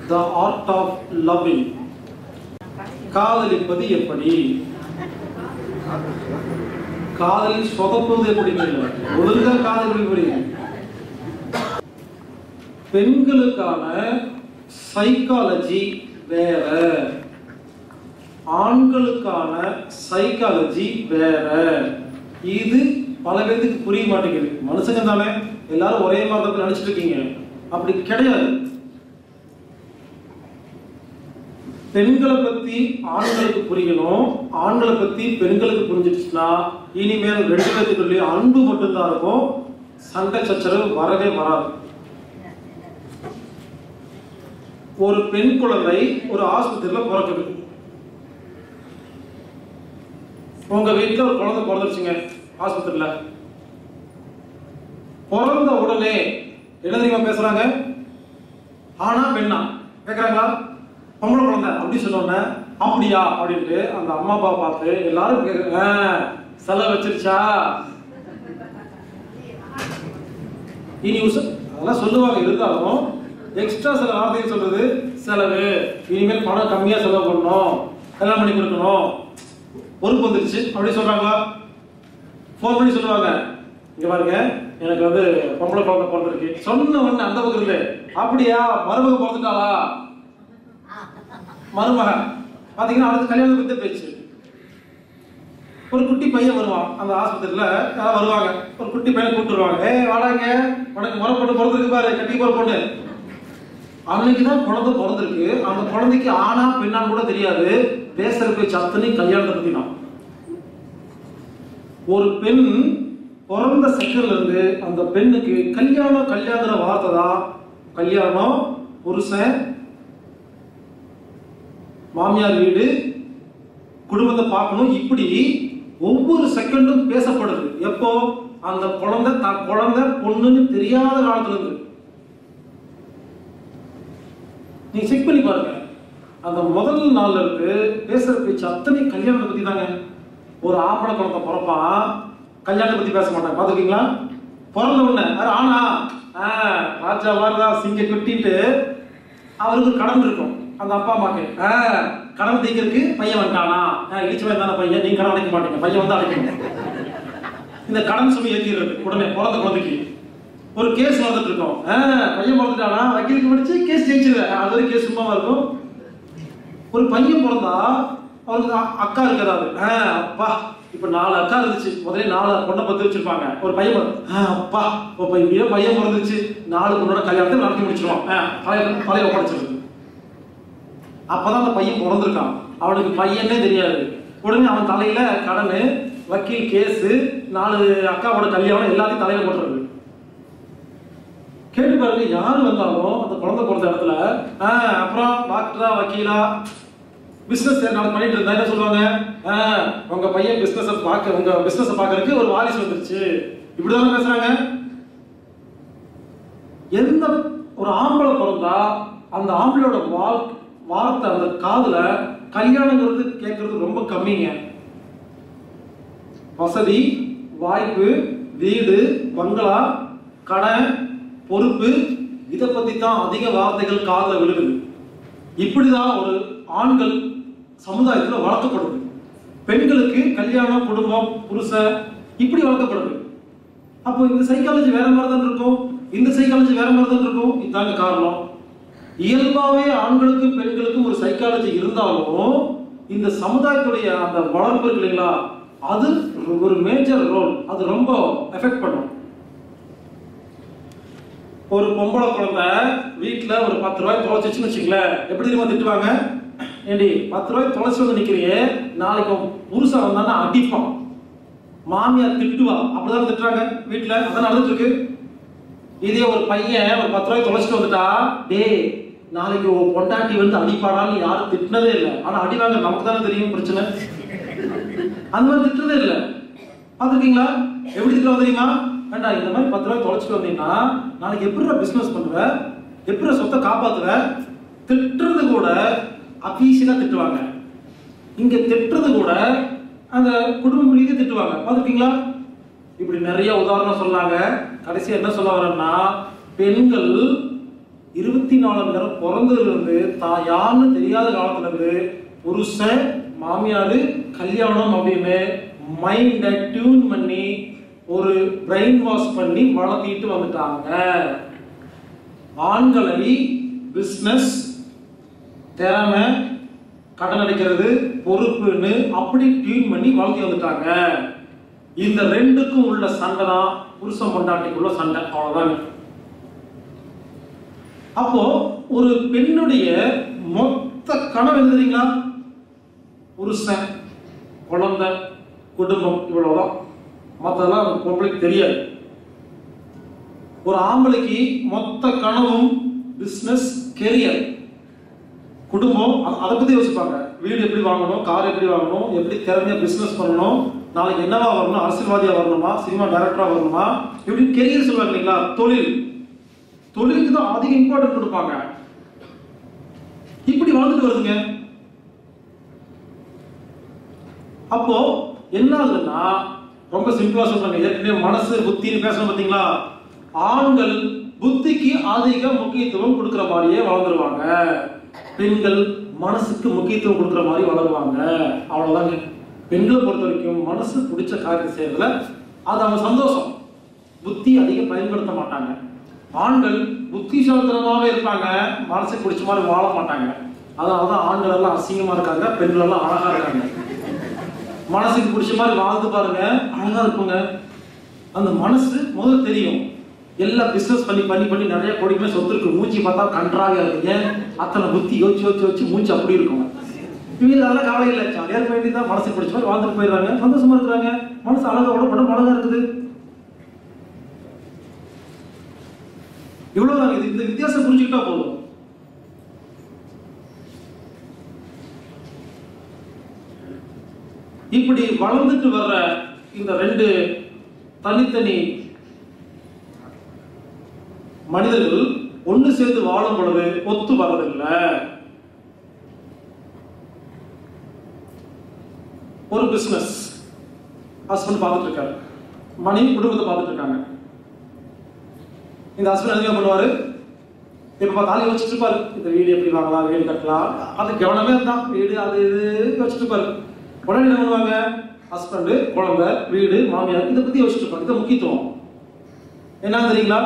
The art of loving காதலிப்பது எப்படி காதலில் சொதப்புவது எப்படி ஒழுங்கா காதல் புரியுது பெண்களுக்கான சைக்காலஜி வேற ஆண்களுக்கான சைக்காலஜி வேற இது பல பேருக்கு புரிய மாட்டேங்குது மனுஷங்க தானே எல்லாரும் ஒரே மாதிரி தான் நினைச்சிட்டு இருக்கீங்க அப்படி கிடையாது பெண்களை பத்தி ஆண்களுக்கு புரியணும் ஆண்களை பத்தி பெண்களுக்கு புரிஞ்சிடுச்சுன்னா இனிமேல் ரெண்டு பேத்துக்குள்ளேயும் அன்பு மட்டும்தான் இருக்கும் சண்டை சச்சரவு வரவே வராது ஒரு பெண் குழந்தை ஒரு ஆஸ்பத்திரியில பிறக்குது உங்க வீட்டுல ஒரு குழந்தை பிறந்துருச்சுங்க ஆஸ்பத்திரியில பிறந்த உடனே என்ன தெரியுமா பேசுறாங்க ஆனா பெண்ணா கேக்குறாங்களா பொம்பளை குழந்தை அப்படி சொன்னோன்னே அப்படியா அப்படின்ட்டு அந்த அம்மா அப்பா பார்த்து எல்லாரும் கேக்குறாங்க "ஆ, செலவு வச்சிருச்சா இனி உச அதெல்லாம் சொல்லுவாங்க இருந்தாலும் எக்ஸ்ட்ரா சில வார்த்தைகள் சொல்றது செலவு இனிமேல் பணம் கம்மியா செலவு பண்ணணும் கல்யாணம் பண்ணி கொடுக்கணும் பொறுப்பு வந்துருச்சு அப்படி சொல்றாங்களா ஃபோன் பண்ணி சொல்லுவாங்க இங்க பாருங்க எனக்கு வந்து பொம்பளை குழந்தை பிறந்திருக்கு சொன்ன உடனே அந்த பக்கம் இருந்து அப்படியா மருமக பிறந்துட்டாளா மருமக பாத்தீங்கன்னா அடுத்து கல்யாணம் பத்தி பேச்சு ஒரு குட்டி பையன் வருவான் அந்த ஆஸ்பத்திரியில யாராவது வருவாங்க ஒரு குட்டி பையனை கூப்பிட்டு வருவாங்க ஏய் வாடாங்க உனக்கு முறை பொண்ணு பிறந்திருக்கு பாரு கட்டி போற பொண்ணு அவனுக்கு தான் குழந்தை பிறந்திருக்கு அந்த குழந்தைக்கு ஆனா பெண்ணான்னு கூட தெரியாது பேசுற பேச்சு அத்தனையும் கல்யாணத்தை பத்தி தான் ஒரு பெண் பிறந்த செகண்ட்ல இருந்து அந்த பெண்ணுக்கு கல்யாணம் கல்யாணங்கிற வார்த்தை தான் கல்யாணம் புருஷன் மாமியார் வீடு குடும்பத்தை பார்க்கணும் இப்படி ஒவ்வொரு செகண்டும் பேசப்படுது எப்போ அந்த குழந்தை தான் குழந்தை பொண்ணுன்னு தெரியாத காலத்துல இருந்து நீங்க செக் பண்ணி பாருங்க அந்த முதல் நாள்ல இருந்து பேசுற பேச்சு அத்தனை கல்யாணத்தை பத்தி தாங்க ஒரு ஆம்பளை குழந்தை பிறப்பான் கல்யாணத்தை பத்தி பேச மாட்டாங்க பாத்துக்கீங்களா பிறந்த உடனே அது ஆனா ஆ, ராஜா மாதிரிதான் சிங்க குட்டின்ட்டு அவருக்கு ஒரு கடன் இருக்கும் அந்த அப்பா அம்மாக்கு ஆ, கடன் தீக்கிறதுக்கு பையன் வந்துட்டானா ஆ, இடிச்சு வந்தான பையன் நீங்க கடன் அடைக்க மாட்டீங்க பையன் வந்து அடைக்கணும் இந்த கடன் சுமை ஏற்றிடுறது உடனே பிறந்த குழந்தைக்கு ஒரு கேஸ் நடந்துட்டு இருக்கோம் ஆ, பையன் பிறந்துட்டானா வக்கீலுக்கு படிச்சு கேஸ் ஜெயிச்சிருவேன் அது வரைக்கும் கேஸ் சும்மாவா இருக்கும் ஒரு பையன் பிறந்தா அவருக்கு அ- அக்கா இருக்கிறாரு ஆ, அப்பா இப்ப நாலு அக்கா இருந்துச்சு முதல்ல நாலு பொண்ணை பத்து வச்சிருப்பாங்க ஒரு பையன் பிறந்த- ஆ, அப்பா இப்ப இப்படியே பையன் பிறந்துச்சு நாலு பொண்ணோட கல்யாணத்தை நடத்தி முடிச்சிருவான் ஆ, பழைய பழைய ஒப்படைச்சிருது அப்பதான் அந்த பையன் பிறந்திருக்கான் அவனுக்கு பையனே தெரியாது உடனே அவன் தலையில கடன் வக்கீல் கேஸ் நாலு அக்காவோட கல்யாணம் எல்லாத்தையும் தலையில போட்டுறது கேட்டு பாருங்க யாரு வந்தாலும் அந்த குழந்தை பிறந்த இடத்துல ஆ, அப்புறம் டாக்டரா வக்கீலா பிசினஸ் நான் பண்ணிட்டு இருந்தா என்ன சொல்லுவாங்க ஆ, உங்க பையன் பிசினஸ் பார்க்க உங்க பிசினஸ் பார்க்கறதுக்கு ஒரு வாரிசு வந்துருச்சு இப்படிதானே பேசுறாங்க எந்த ஒரு ஆம்பளை பிறந்தா அந்த ஆம்பளையோட வாழ் வார்த்தை அந்த காதுல கல்யாணங்கிறது கேட்கறது ரொம்ப கம்மிங்க வசதி வாய்ப்பு வீடு பங்களா கடன் பொறுப்பு இதை பத்தி தான் அதிக வார்த்தைகள் காதுல விழுகுது இப்படிதான் ஒரு ஆண்கள் சமுதாயத்துல வளர்க்கப்படுது பெண்களுக்கு கல்யாணம் குடும்பம் புருஷன் இப்படி வளர்க்கப்படுது அப்போ இந்த சைக்காலஜி வேற மாதிரி தான் இருக்கும் இந்த சைக்காலஜி வேற மாதிரி தான் இருக்கும் இதாங்க காரணம் இயல்பாவே ஆண்களுக்கும் பெண்களுக்கும் ஒரு சைக்காலஜி இருந்தாலும் இந்த சமுதாயத்துடைய அந்த வளர்ப்பு இருக்கு இல்லைங்களா அது ஒரு மேஜர் ரோல் அது ரொம்ப எஃபெக்ட் பண்ணும் ஒரு பொம்பளை குழந்தை வீட்டுல ஒரு பத்து ரூபாய் தொலைச்சிச்சுன்னு வச்சுங்களேன் எப்படி தெரியுமா திட்டுவாங்க ஏண்டி பத்து ரூபாய் தொலைச்சு வந்து நிக்கிறியே நாளைக்கு உன் புருஷன் வந்தான்னா அடிப்பான் மாமியார் திட்டுவா அப்படிதான் திட்டுறாங்க வீட்டுல அதான் நடந்துட்டு இருக்கு இதே ஒரு பையன் ஒரு பத்து ரூபாய் தொலைச்சிட்டு வந்துட்டா டேய் நாளைக்கு உன் பொண்டாட்டி வந்து அடிப்பாடான்னு யாரும் திட்டினதே இல்லை ஆனா அடி வாங்க நமக்கு தானே தெரியும் பிரச்சனை அந்த மாதிரி திட்டுறதே இல்லை பார்த்துருக்கீங்களா எப்படி திட்டுவா தெரியுமா வேண்டாம் இந்த மாதிரி பத்து ரூபாய் தொலைச்சிட்டு வந்தீங்கன்னா நாளைக்கு எப்படி பிசினஸ் பண்ணுவ எப்படி சொத்தை காப்பாத்துவ திட்டுறது கூட அபீஷியலா திட்டுவாங்க இங்க திட்டுறது கூட அந்த குடும்ப ரீதியாக திட்டுவாங்க பார்த்துருக்கீங்களா இப்படி நிறைய உதாரணம் சொன்னாங்க கடைசி என்ன சொல்ல வரேன்னா பெண்கள் இருபத்தி நாலு மணி நேரம் பிறந்ததுல இருந்து தான் யாருன்னு தெரியாத காலத்துல இருந்து புருஷன் மாமியார் கல்யாணம் அப்படின்னு மைண்டை டியூன் பண்ணி ஒரு பிரெயின் வாஷ் பண்ணி வளர்த்திட்டு வந்துட்டாங்க ஆண்களை பிஸ்னஸ் திறமை கடன் அடைக்கிறது பொறுப்புன்னு அப்படி டியூன் பண்ணி வளர்த்தி வந்துட்டாங்க இந்த ரெண்டுக்கும் உள்ள சண்டை தான் புருஷன் பொண்டாட்டிக்குள்ள சண்டை அவ்வளவுதாங்க அப்போ ஒரு பெண்ணுடைய மொத்த கனவு என்ன தெரியுங்களா புருஷன் குழந்தை குடும்பம் இவ்வளவுதான் மற்றதெல்லாம் அந்த பொம்பளைக்கு தெரியாது ஒரு ஆம்பளைக்கு மொத்த கனவும் பிஸ்னஸ் கெரியர் குடும்பம் அ- அதை பத்தி யோசிப்பாங்க வீடு எப்படி வாங்கணும் கார் எப்படி வாங்கணும் எப்படி திறமையா பிசினஸ் பண்ணணும் நாளைக்கு என்னவா வரணும் அரசியல்வாதியா வரணுமா சினிமா டைரக்டரா வரணுமா இப்படி கெரியர் சொல்லுவாங்க இல்லைங்களா தொழில் தொழிலுக்கு தான் அதிக இம்பார்ட்டன்ட் கொடுப்பாங்க இப்படி வளர்ந்துட்டு வருதுங்க அப்போ என்ன ஆகுதுன்னா ரொம்ப சிம்பிளா சொல்றாங்க ஏற்கனவே மனசு புத்தின்னு பேசணும் பாத்தீங்களா ஆண்கள் புத்திக்கு அதிக முக்கியத்துவம் கொடுக்கிற மாதிரியே வளர்ந்துருவாங்க பெண்கள் மனசுக்கு முக்கியத்துவம் கொடுக்கிற மாதிரி வளருவாங்க அவ்வளவுதாங்க பெண்களை பொறுத்த வரைக்கும் மனசு பிடிச்ச காரியம் செய்யறதுல அது அவங்க சந்தோஷம் புத்தி அதிகம் பயன்படுத்த மாட்டாங்க ஆண்கள் புத்திசாலித்தனமாவே இருப்பாங்க மனசுக்கு பிடிச்ச மாதிரி வாழ மாட்டாங்க அதனால தான் ஆண்கள் எல்லாம் அசிங்கமா இருக்காங்க பெண்கள் எல்லாம் அழகா இருக்காங்க மனசுக்கு பிடிச்ச மாதிரி வாழ்ந்து பாருங்க அழகா இருப்போங்க அந்த மனசு முதல்ல தெரியும் எல்லாம் பிசினஸ் பண்ணி பண்ணி பண்ணி நிறைய கோடிக்குமே சொத்து இருக்கு மூச்சு பார்த்தா கன்றாக இருக்கு ஏன் அத்தனை புத்தி யோசிச்சு யோசிச்சு யோசிச்சு மூச்சு அப்படி இருக்கும் இவங்க அதெல்லாம் கவலை இல்லை ஜாலியாக இருக்க வேண்டியதான் மனசுக்கு பிடிச்ச மாதிரி வாழ்ந்துட்டு போயிடுறாங்க சந்தோஷமா இருக்கிறாங்க மனசு அழகா உடம்பு அழகா இருக்குது இவ்வளவுதான் இது இந்த வித்தியாசம் புரிஞ்சுக்கிட்டா போதும் இப்படி வளர்ந்துட்டு வர்ற இந்த ரெண்டு தனித்தனி மனிதர்கள் ஒண்ணு சேர்ந்து வாழும் பொழுது ஒத்து வர்றதில்லை ஒரு பிசினஸ் ஹஸ்பண்ட் பார்த்துட்டு இருக்காரு மனைவி குடும்பத்தை பார்த்துட்டு இருக்காங்க இந்த ஹஸ்பண்ட் என்ன பண்ணுவாரு இப்ப பார்த்தாலும் யோசிச்சுட்டு இருப்பாரு இந்த வீடு எப்படி வாங்கலாம் வீடு கட்டலாம் அது கவனமே தான் வீடு அது இது யோசிச்சுட்டு இருப்பாரு உடனே என்ன பண்ணுவாங்க ஹஸ்பண்ட் குழந்தை வீடு மாமியார் இதை பத்தி யோசிச்சுட்டு இருப்பாங்க இது முக்கியத்துவம் என்ன தெரியுங்களா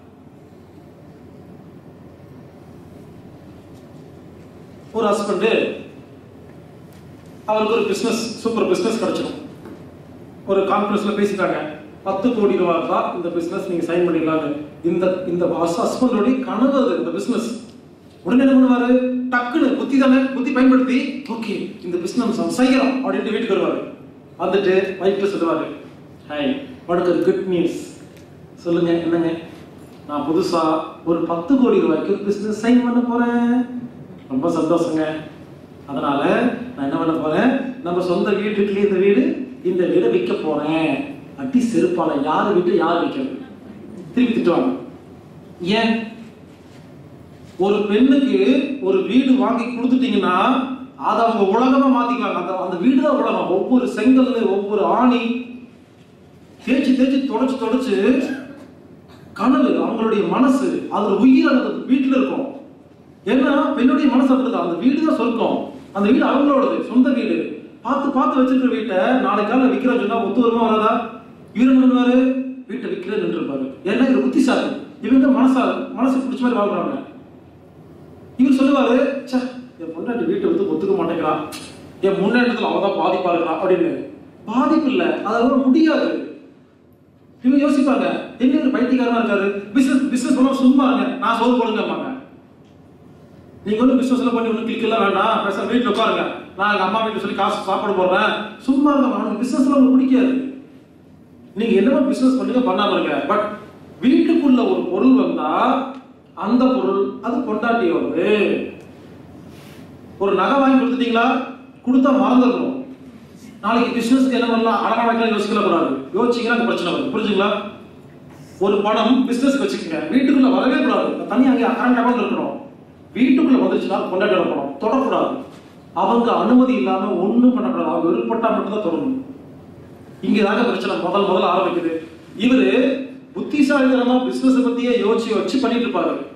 ஒரு ஹஸ்பண்ட் அவருக்கு ஒரு பிசினஸ் சூப்பர் பிசினஸ் கிடைச்சிடும் ஒரு கான்ஃபரன்ஸ்ல பேசிட்டாங்க பத்து கோடி ரூபாய் தான் இந்த பிசினஸ் நீங்க சைன் பண்ணிடலாம்னு இந்த இந்த ஹஸ்பண்டோடைய கனவு அது இந்த பிசினஸ் உடனே என்ன பண்ணுவாரு டக்குன்னு புத்தி தானே புத்தி பயன்படுத்தி ஓகே இந்த பிசினஸ் நம்ம செய்யலாம் அப்படின்ட்டு வீட்டுக்கு வருவாரு வந்துட்டு வைஃப்ல சொல்லுவாரு ஹாய் உனக்கு ஒரு குட் நியூஸ் சொல்லுங்க என்னங்க நான் புதுசா ஒரு பத்து கோடி ரூபாய்க்கு ஒரு பிசினஸ் சைன் பண்ண போறேன் ரொம்ப சந்தோஷங்க அதனால நான் என்ன பண்ண போறேன் நம்ம சொந்த வீடு இருக்குல்லையே இந்த வீடு இந்த வீடை விற்க போறேன் அடி செருப்பால யார் வீட்டை யார் விற்கிறது திருப்பி திட்டுவாங்க ஏன் ஒரு பெண்ணுக்கு ஒரு வீடு வாங்கி கொடுத்துட்டீங்கன்னா அதை அவங்க உலகமா மாத்திக்குவாங்க அந்த அந்த வீடு தான் உலகம் ஒவ்வொரு செங்கல் ஒவ்வொரு ஆணி தேய்ச்சி தேய்ச்சி தொடச்சு தொடச்சு கனவு அவங்களுடைய மனசு அதுல உயிர் அந்த வீட்டுல இருக்கும் ஏன்னா பெண்ணுடைய மனசு அப்படிதான் அந்த வீடு தான் சொர்க்கம் அந்த வீடு அவங்களோடது சொந்த வீடு பார்த்து பார்த்து வச்சிருக்கிற வீட்டை நாளைக்கு காலையில் விற்கிறோம் சொன்னா ஒத்து வருமா வராதா இவர் என்ன பண்ணுவாரு வீட்டை விற்கிறேன் நின்றுருப்பாரு ஏன்னா இவர் புத்திசாலி இவங்க மனசா மனசு பிடிச்ச மாதிரி வாழ்றாங்க இவர் சொல்லுவாரு ச்சே என் பொண்டாட்டி வீட்டை வந்து ஒத்துக்க மாட்டேங்கிறான் என் முன்னேற்றத்தில் அவன் தான் பாதிப்பா இருக்கிறான் அப்படின்னு பாதிப்பு இல்லை அதெல்லாம் முடியாது இவங்க யோசிப்பாங்க என்ன ஒரு பைத்தியக்காரனா இருக்காரு பிசினஸ் பிசினஸ் பண்ண சும்மா இருங்க நான் சோறு போடுங்கம்மாங்க நீங்க ஒன்றும் பிசினஸ்ல பண்ணி ஒன்றும் கிளிக்கலாம் வேண்டாம் பேச வீட்டில் உட்காருங்க நான் எங்க அம்மா வீட்டுல சொல்லி காசு சாப்பாடு போடுறேன் சும்மா இருங்க அவனுக்கு பிசினஸ்ல உங்களுக்கு பிடிக்காது நீங்க என்னமோ பிசினஸ் பண்ணுங்க பண்ணாம இருங்க பட் வீட்டுக்குள்ள ஒரு பொருள் வந்தா அந்த பொருள் அது கொண்டாட்டியோடது ஒரு நகை வாங்கி கொடுத்துட்டீங்களா கொடுத்தா மறந்துடணும் நாளைக்கு பிசினஸ்க்கு என்ன பண்ணலாம் அடமான வைக்கலாம் யோசிக்கல கூடாது யோசிச்சீங்கன்னா அங்க பிரச்சனை வரும் புரிஞ்சுங்களா ஒரு பணம் பிசினஸ்க்கு வச்சுக்கோங்க வீட்டுக்குள்ள வரவே கூடாது தனி அங்கே கரண்ட் அக்கௌண்ட் இருக்கணும் வீட்டுக்குள்ள வந்துருச்சுன்னா கொண்டாடி பணம் தொடக்கூடாது அவங்க அனுமதி இல்லாம ஒண்ணும் பண்ணக்கூடாது அவங்க விருப்பப்பட்டா மட்டும்தான் தொடரணும் இங்க தாங்க பிரச்சனை முதல் முதல்ல ஆரம்பிக்குது இவரு புத்திசாலித்தனமா பிசினஸ் பத்தியே யோசிச்சு வச்சு பண்ணிட்டு இருப்பாரு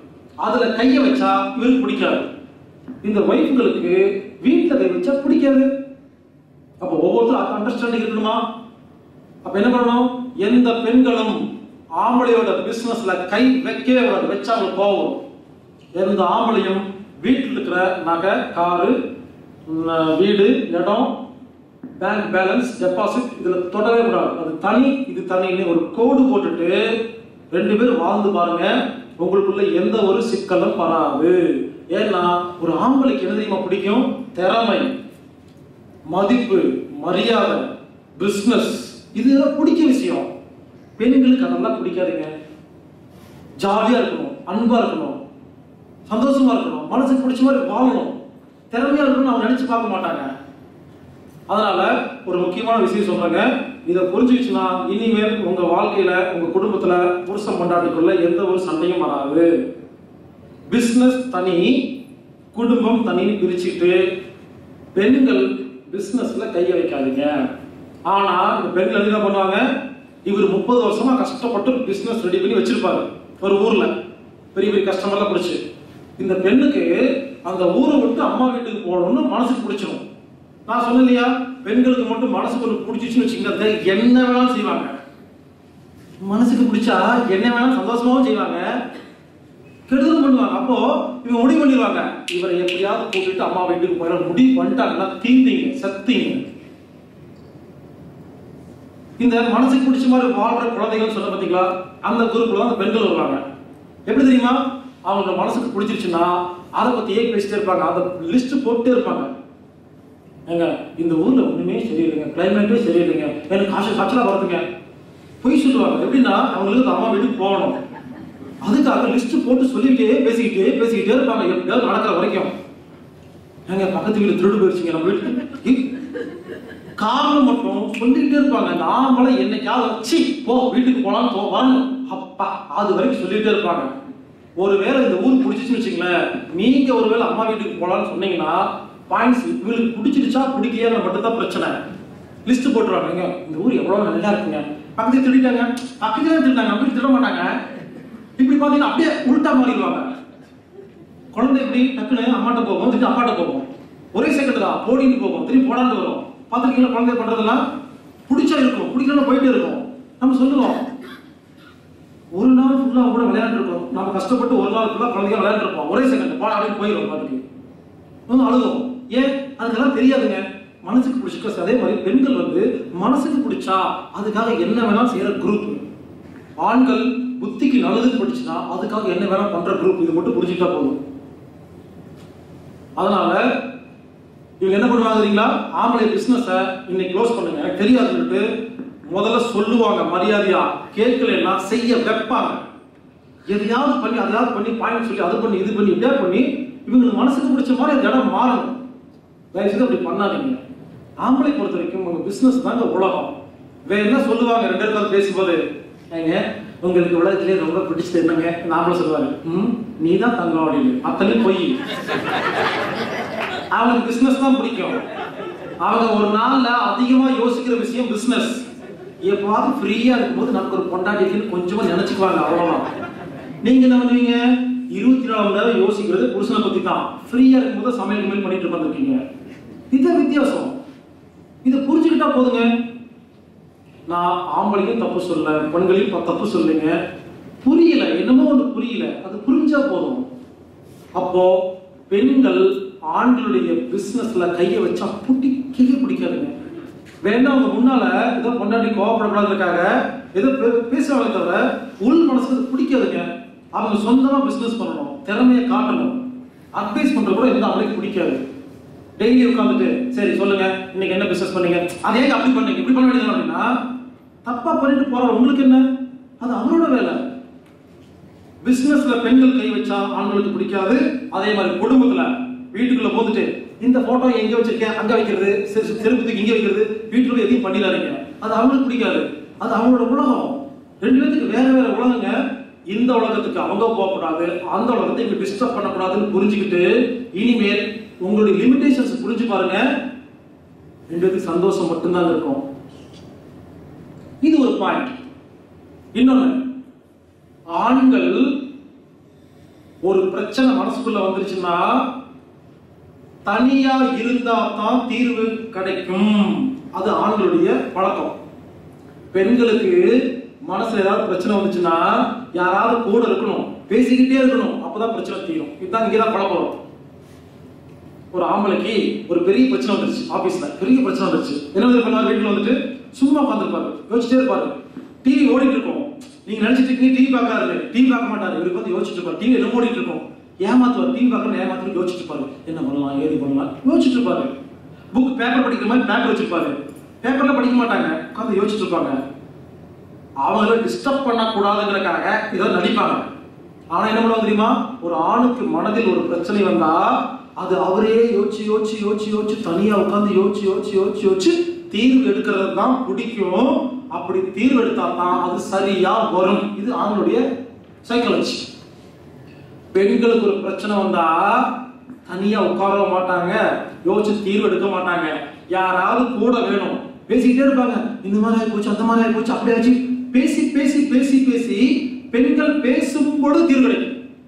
அதுல கைய வச்சா இவருக்கு பிடிக்காது இந்த ஒய்ஃப்களுக்கு வீட்டுல கை வச்சா பிடிக்காது அப்ப ஒவ்வொருத்தரும் அண்டர்ஸ்டாண்டிங் இருக்கணுமா அப்ப என்ன பண்ணணும் எந்த பெண்களும் ஆம்பளையோட பிசினஸ்ல கை வைக்கவே கூடாது வச்சா அவங்களுக்கு கோவம் வரும். எந்த ஆம்பளையும் வீட்டில் இருக்கிற நகை காரு ம், வீடு இடம் பேங்க் பேலன்ஸ் டெபாசிட் இதுல தொடவே கூடாது அது தனி இது தனின்னு ஒரு கோடு போட்டுட்டு ரெண்டு பேரும் வாழ்ந்து பாருங்க உங்களுக்குள்ள எந்த ஒரு சிக்கலும் வராது ஏன்னா ஒரு ஆம்பளைக்கு என்ன தெரியுமா பிடிக்கும் திறமை மதிப்பு மரியாதை பிசினஸ் இதெல்லாம் பிடிக்க விஷயம் பெண்களுக்கு அதெல்லாம் பிடிக்காதுங்க ஜாலியா இருக்கணும் அன்பா இருக்கணும் சந்தோஷமா இருக்கணும் மனசுக்கு பிடிச்ச மாதிரி வாழணும் திறமையா இருக்கணும்னு அவங்க நினைச்சு பார்க்க மாட்டாங்க அதனால ஒரு முக்கியமான விஷயம் சொல்றேங்க இதை புரிஞ்சுக்கிச்சுன்னா இனிமேல் உங்க வாழ்க்கையில உங்க குடும்பத்துல புருஷன் கொண்டாடிக்குள்ள எந்த ஒரு சண்டையும் வராது பிசினஸ் தனி குடும்பம் தனின்னு பிரிச்சுட்டு பெண்கள் பிசினஸ்ல கைய வைக்காதீங்க ஆனா இந்த பெண்கள் என்ன பண்ணுவாங்க இவர் முப்பது வருஷமா கஷ்டப்பட்டு பிசினஸ் ரெடி பண்ணி வச்சிருப்பாரு ஒரு ஊர்ல பெரிய பெரிய கஸ்டமர்லாம் பிடிச்சு இந்த பெண்ணுக்கு அந்த ஊரை விட்டு அம்மா வீட்டுக்கு போகணும்னு மனசுக்கு பிடிச்சிடும் நான் சொன்னேன் இல்லையா பெண்களுக்கு மட்டும் மனசுக்கு ஒன்று பிடிச்சிச்சுன்னு வச்சுக்கோங்க என்ன வேணாலும் செய்வாங்க மனசுக்கு பிடிச்சா என்ன வேணாலும் சந்தோஷமாவும் செய்வாங்க கெடுதலும் பண்ணுவாங்க அப்போ இவங்க முடிவு பண்ணிடுவாங்க இவரை எப்படியாவது கூட்டிட்டு அம்மா வீட்டுக்கு போயிட முடிவு பண்ணிட்டாங்கன்னா தீந்தீங்க சத்தீங்க இந்த மனசுக்கு பிடிச்ச மாதிரி வாழ்ற குழந்தைகள் சொல்ல பார்த்தீங்களா அந்த குரூப்ல தான் அந்த பெண்கள் வருவாங்க எப்படி தெரியுமா அவங்க மனசுக்கு பிடிச்சிருச்சுன்னா அதை பத்தியே பேசிட்டே இருப்பாங்க அந்த லிஸ்ட் போட்டே இருப்பாங்க ஏங்க இந்த ஊர்ல ஒண்ணுமே சரியில்லைங்க கிளைமேட்டே சரியில்லைங்க எனக்கு காசு காய்ச்சலா வருதுங்க பொய் சொல்லுவாங்க எப்படின்னா அவங்களுக்கு அந்த அம்மா வீட்டுக்கு போகணும் அதுக்காக லிஸ்ட் போட்டு சொல்லிக்கிட்டே பேசிக்கிட்டே பேசிக்கிட்டே இருப்பாங்க எப்படியாவது நடக்கிற வரைக்கும் ஏங்க பக்கத்து வீடு திருடு போயிருச்சுங்க நம்ம வீட்டுக்கு காரணம் மட்டும் சொல்லிக்கிட்டே இருப்பாங்க அந்த ஆம்பளை என்னைக்காவது வச்சு போ வீட்டுக்கு போலாம் போ வரணும் அப்பா அது வரைக்கும் சொல்லிட்டே இருப்பாங்க ஒருவேளை இந்த ஊர் பிடிச்சிச்சுன்னு வச்சுங்களேன் நீங்க ஒருவேளை அம்மா வீட்டுக்கு போலாம்னு சொன்னீங்கன்னா பாயிண்ட்ஸ் இவங்களுக்கு பிடிச்சிருச்சா பிடிக்கலையா மட்டும்தான் பிரச்சனை லிஸ்ட் போட்டுருவாங்க இந்த ஊர் எவ்வளவு நல்லா இருக்குங்க பக்கத்துல திருடிட்டாங்க பக்கத்துல திருட்டாங்க வீட்டு திட மாட்டாங்க இப்படி பாத்தீங்கன்னா அப்படியே உள்டா மாறிடுவாங்க குழந்தை எப்படி டக்குன்னு அம்மாட்ட போகும் திருப்பி அப்பாட்ட போகும் ஒரே செகண்ட் தான் போடின்னு போகும் திருப்பி போடாண்டு வரும் பார்த்துருக்கீங்களா குழந்தை பண்றதெல்லாம் பிடிச்சா இருக்கும் பிடிக்கலன்னா போயிட்டே இருக்கும் நம்ம சொல்லுவோம் ஒரு நாள் ஃபுல்லா கூட விளையாண்டுருக்கோம் நம்ம கஷ்டப்பட்டு ஒரு நாள் ஃபுல்லா குழந்தைங்க விளையாண்டுருப்போம் ஒரே செகண்ட் போட அப்படின்னு போயிடும் பாட்டுக்கு வந்து அழுகும் ஏன் அதுக்கெல்லாம் தெரியாதுங்க மனசுக்கு பிடிச்சிக்க அதே மாதிரி பெண்கள் வந்து மனசுக்கு பிடிச்சா அதுக்காக என்ன வேணாலும் செய்யற குரூப் ஆண்கள் புத்திக்கு நல்லதுன்னு படிச்சுன்னா அதுக்காக என்ன வேணா பண்ற குரூப் இது மட்டும் புரிஞ்சுக்கிட்டா போதும் அதனால இவங்க என்ன பண்ணுவாங்க தெரியுங்களா ஆம்பளை பிசினஸ இன்னைக்கு க்ளோஸ் பண்ணுங்க எனக்கு தெரியாதுன்னு சொல்லிட்டு முதல்ல சொல்லுவாங்க மரியாதையா கேட்கலன்னா செய்ய வைப்பாங்க எதையாவது பண்ணி அதையாவது பண்ணி பாயிண்ட் சொல்லி அது பண்ணி இது பண்ணி இப்படியா பண்ணி இவங்களுக்கு மனசுக்கு பிடிச்ச மாதிரி அந்த இடம் மாறணும் தயவு செய்து அப்படி பண்ணாதீங்க ஆம்பளை பொறுத்த வரைக்கும் உங்க பிசினஸ் தாங்க உலகம் வேற என்ன சொல்லுவாங்க ரெண்டு பேரும் பேசும்போது ஏங்க உங்களுக்கு உலகத்திலே ரொம்ப பிடிச்சது என்னங்க நாமளும் சொல்லுவாங்க ம் நீ தான் தங்கம் அப்படின்னு அத்தனையும் பொய் அவங்களுக்கு பிசினஸ் தான் பிடிக்கும் அவங்க ஒரு நாள்ல அதிகமா யோசிக்கிற விஷயம் பிசினஸ் எப்பவாவது ஃப்ரீயா இருக்கும்போது நமக்கு ஒரு பொண்டாட்டிக்குன்னு கொஞ்சமா நினைச்சுக்குவாங்க அவ்வளவுதான் நீங்க என்ன பண்ணுவீங்க இருபத்தி நாலு மணி நேரம் யோசிக்கிறது புருஷனை பத்தி தான் ஃப்ரீயா இருக்கும்போது சமையல் மேல் பண்ணிட்டு உட்காந்துருக்கீங்க இதுதான் வித்தியாசம் இதை புரிஞ்சுக்கிட்டா போதுங்க நான் ஆம்பளைக்கும் தப்பு சொல்ல பெண்களையும் ப- தப்பு சொல்லுங்க புரியல என்னமோ ஒண்ணு புரியல அது புரிஞ்சா போதும் அப்போ பெண்கள் ஆண்களுடைய பிசினஸ்ல கையை வச்சா பிடிக்கவே பிடிக்காதுங்க வேண்டாம் அவங்க முன்னால ஏதோ பொண்டாட்டி கோவப்படக்கூடாதுக்காக ஏதோ பே- பேசுவாங்க தவிர உள் மனசுக்கு அது பிடிக்காதுங்க அவங்க சொந்தமா பிசினஸ் பண்ணணும் திறமையை காட்டணும் அட்வைஸ் பண்றது கூட எந்த அவளுக்கு பிடிக்காது டெய்லி உட்காந்துட்டு சரி சொல்லுங்க இன்னைக்கு என்ன பிசினஸ் பண்ணீங்க அதே அப்படி பண்ணீங்க இப்படி பண்ண வேண்டியது அப்படின்னா தப்பா பண்ணிட்டு போற உங்களுக்கு என்ன அது அவரோட வேலை பிசினஸ்ல பெண்கள் கை வச்சா ஆண்களுக்கு பிடிக்காது அதே மாதிரி குடும்பத்துல வீட்டுக்குள்ள போந்துட்டு இந்த போட்டோ எங்க வச்சிருக்கேன் அங்க வைக்கிறது செ- செ- செருப்புக்கு இங்க வைக்கிறது வீட்டுல போய் எதையும் பண்ணிடாதீங்க அது அவங்களுக்கு பிடிக்காது அது அவங்களோட உலகம் ரெண்டு பேத்துக்கு வேற வேற உலகங்க இந்த உலகத்துக்கு அவங்க போகக்கூடாது அந்த உலகத்தை இங்க டிஸ்டர்ப் பண்ணக்கூடாதுன்னு புரிஞ்சுக்கிட்டு இனிமேல் உங்களுடைய லிமிடேஷன்ஸ் புரிஞ்சு பாருங்க ரெண்டு பேத்துக்கு சந்தோஷம் மட்டும்தான் இருக்கும் இது ஒரு பாயிண்ட் இன்னொன்னு ஆண்கள் ஒரு பிரச்சனை மனசுக்குள்ள வந்துருச்சுன்னா தனியா இருந்தா தான் தீர்வு கிடைக்கும் அது ஆண்களுடைய பழக்கம் பெண்களுக்கு மனசுல ஏதாவது பிரச்சனை வந்துச்சுன்னா யாராவது கூட இருக்கணும் பேசிக்கிட்டே இருக்கணும் அப்பதான் பிரச்சனை தீரும் இதுதான் இங்கதான் பழக்கம் வரும் ஒரு ஆம்பளைக்கு ஒரு பெரிய பிரச்சனை வந்துருச்சு ஆபீஸ்ல பெரிய பிரச்சனை வந்துருச்சு என்ன பண்ணுவார் வீட்டுல வந்துட்டு சும்மா உட்காந்துருப்பாரு யோசிச்சுட்டே இருப்பாரு டிவி ஓடிட்டு இருக்கும் நீங்க நினைச்சிட்டு இருக்கீங்க டிவி பார்க்காரு டிவி பார்க்க மாட்டாரு இவருக்கு வந்து யோசிச்சுட்டு இருப்பாரு டிவி என்ன ஓடிட்டு இருக்கும் ஏமாத்துவார் டிவி பார்க்கணும் ஏமாத்து யோசிச்சுட்டு இருப்பாரு என்ன பண்ணலாம் ஏது பண்ணலாம் யோசிச்சுட்டு இருப்பாரு புக் பேப்பர் படிக்கிற மாதிரி பேப்பர் வச்சிருப்பாரு பேப்பர்ல படிக்க மாட்டாங்க உட்காந்து யோசிச்சுட்டு இருப்பாங்க அவங்கள டிஸ்டர்ப் பண்ணக்கூடாதுங்கிறக்காக ஏதோ நடிப்பாங்க ஆனா என்ன பண்ணுவாங்க தெரியுமா ஒரு ஆணுக்கு மனதில் ஒரு பிரச்சனை வந்தா அது அவரே யோசிச்சு யோசிச்சு யோசிச்சு யோசிச்சு தனியா உட்காந்து யோசிச்சு யோசிச்சு யோசிச்சு யோசிச்சு தீர்வு எடுக்கிறது தான் பிடிக்கும் அப்படி தீர்வு எடுத்தா தான் அது சரியா வரும் இது ஆணுடைய சைக்காலஜி பெண்களுக்கு ஒரு பிரச்சனை வந்தா தனியா உட்கார மாட்டாங்க யோசிச்சு தீர்வு எடுக்க மாட்டாங்க யாராவது கூட வேணும் பேசிக்கிட்டே இருப்பாங்க இந்த மாதிரி ஆகி போச்சு அந்த மாதிரி ஆகி போச்சு அப்படி ஆச்சு பேசி பேசி பேசி பேசி பெண்கள் பேசும் பொழுது தீர்வு கிடைக்கும்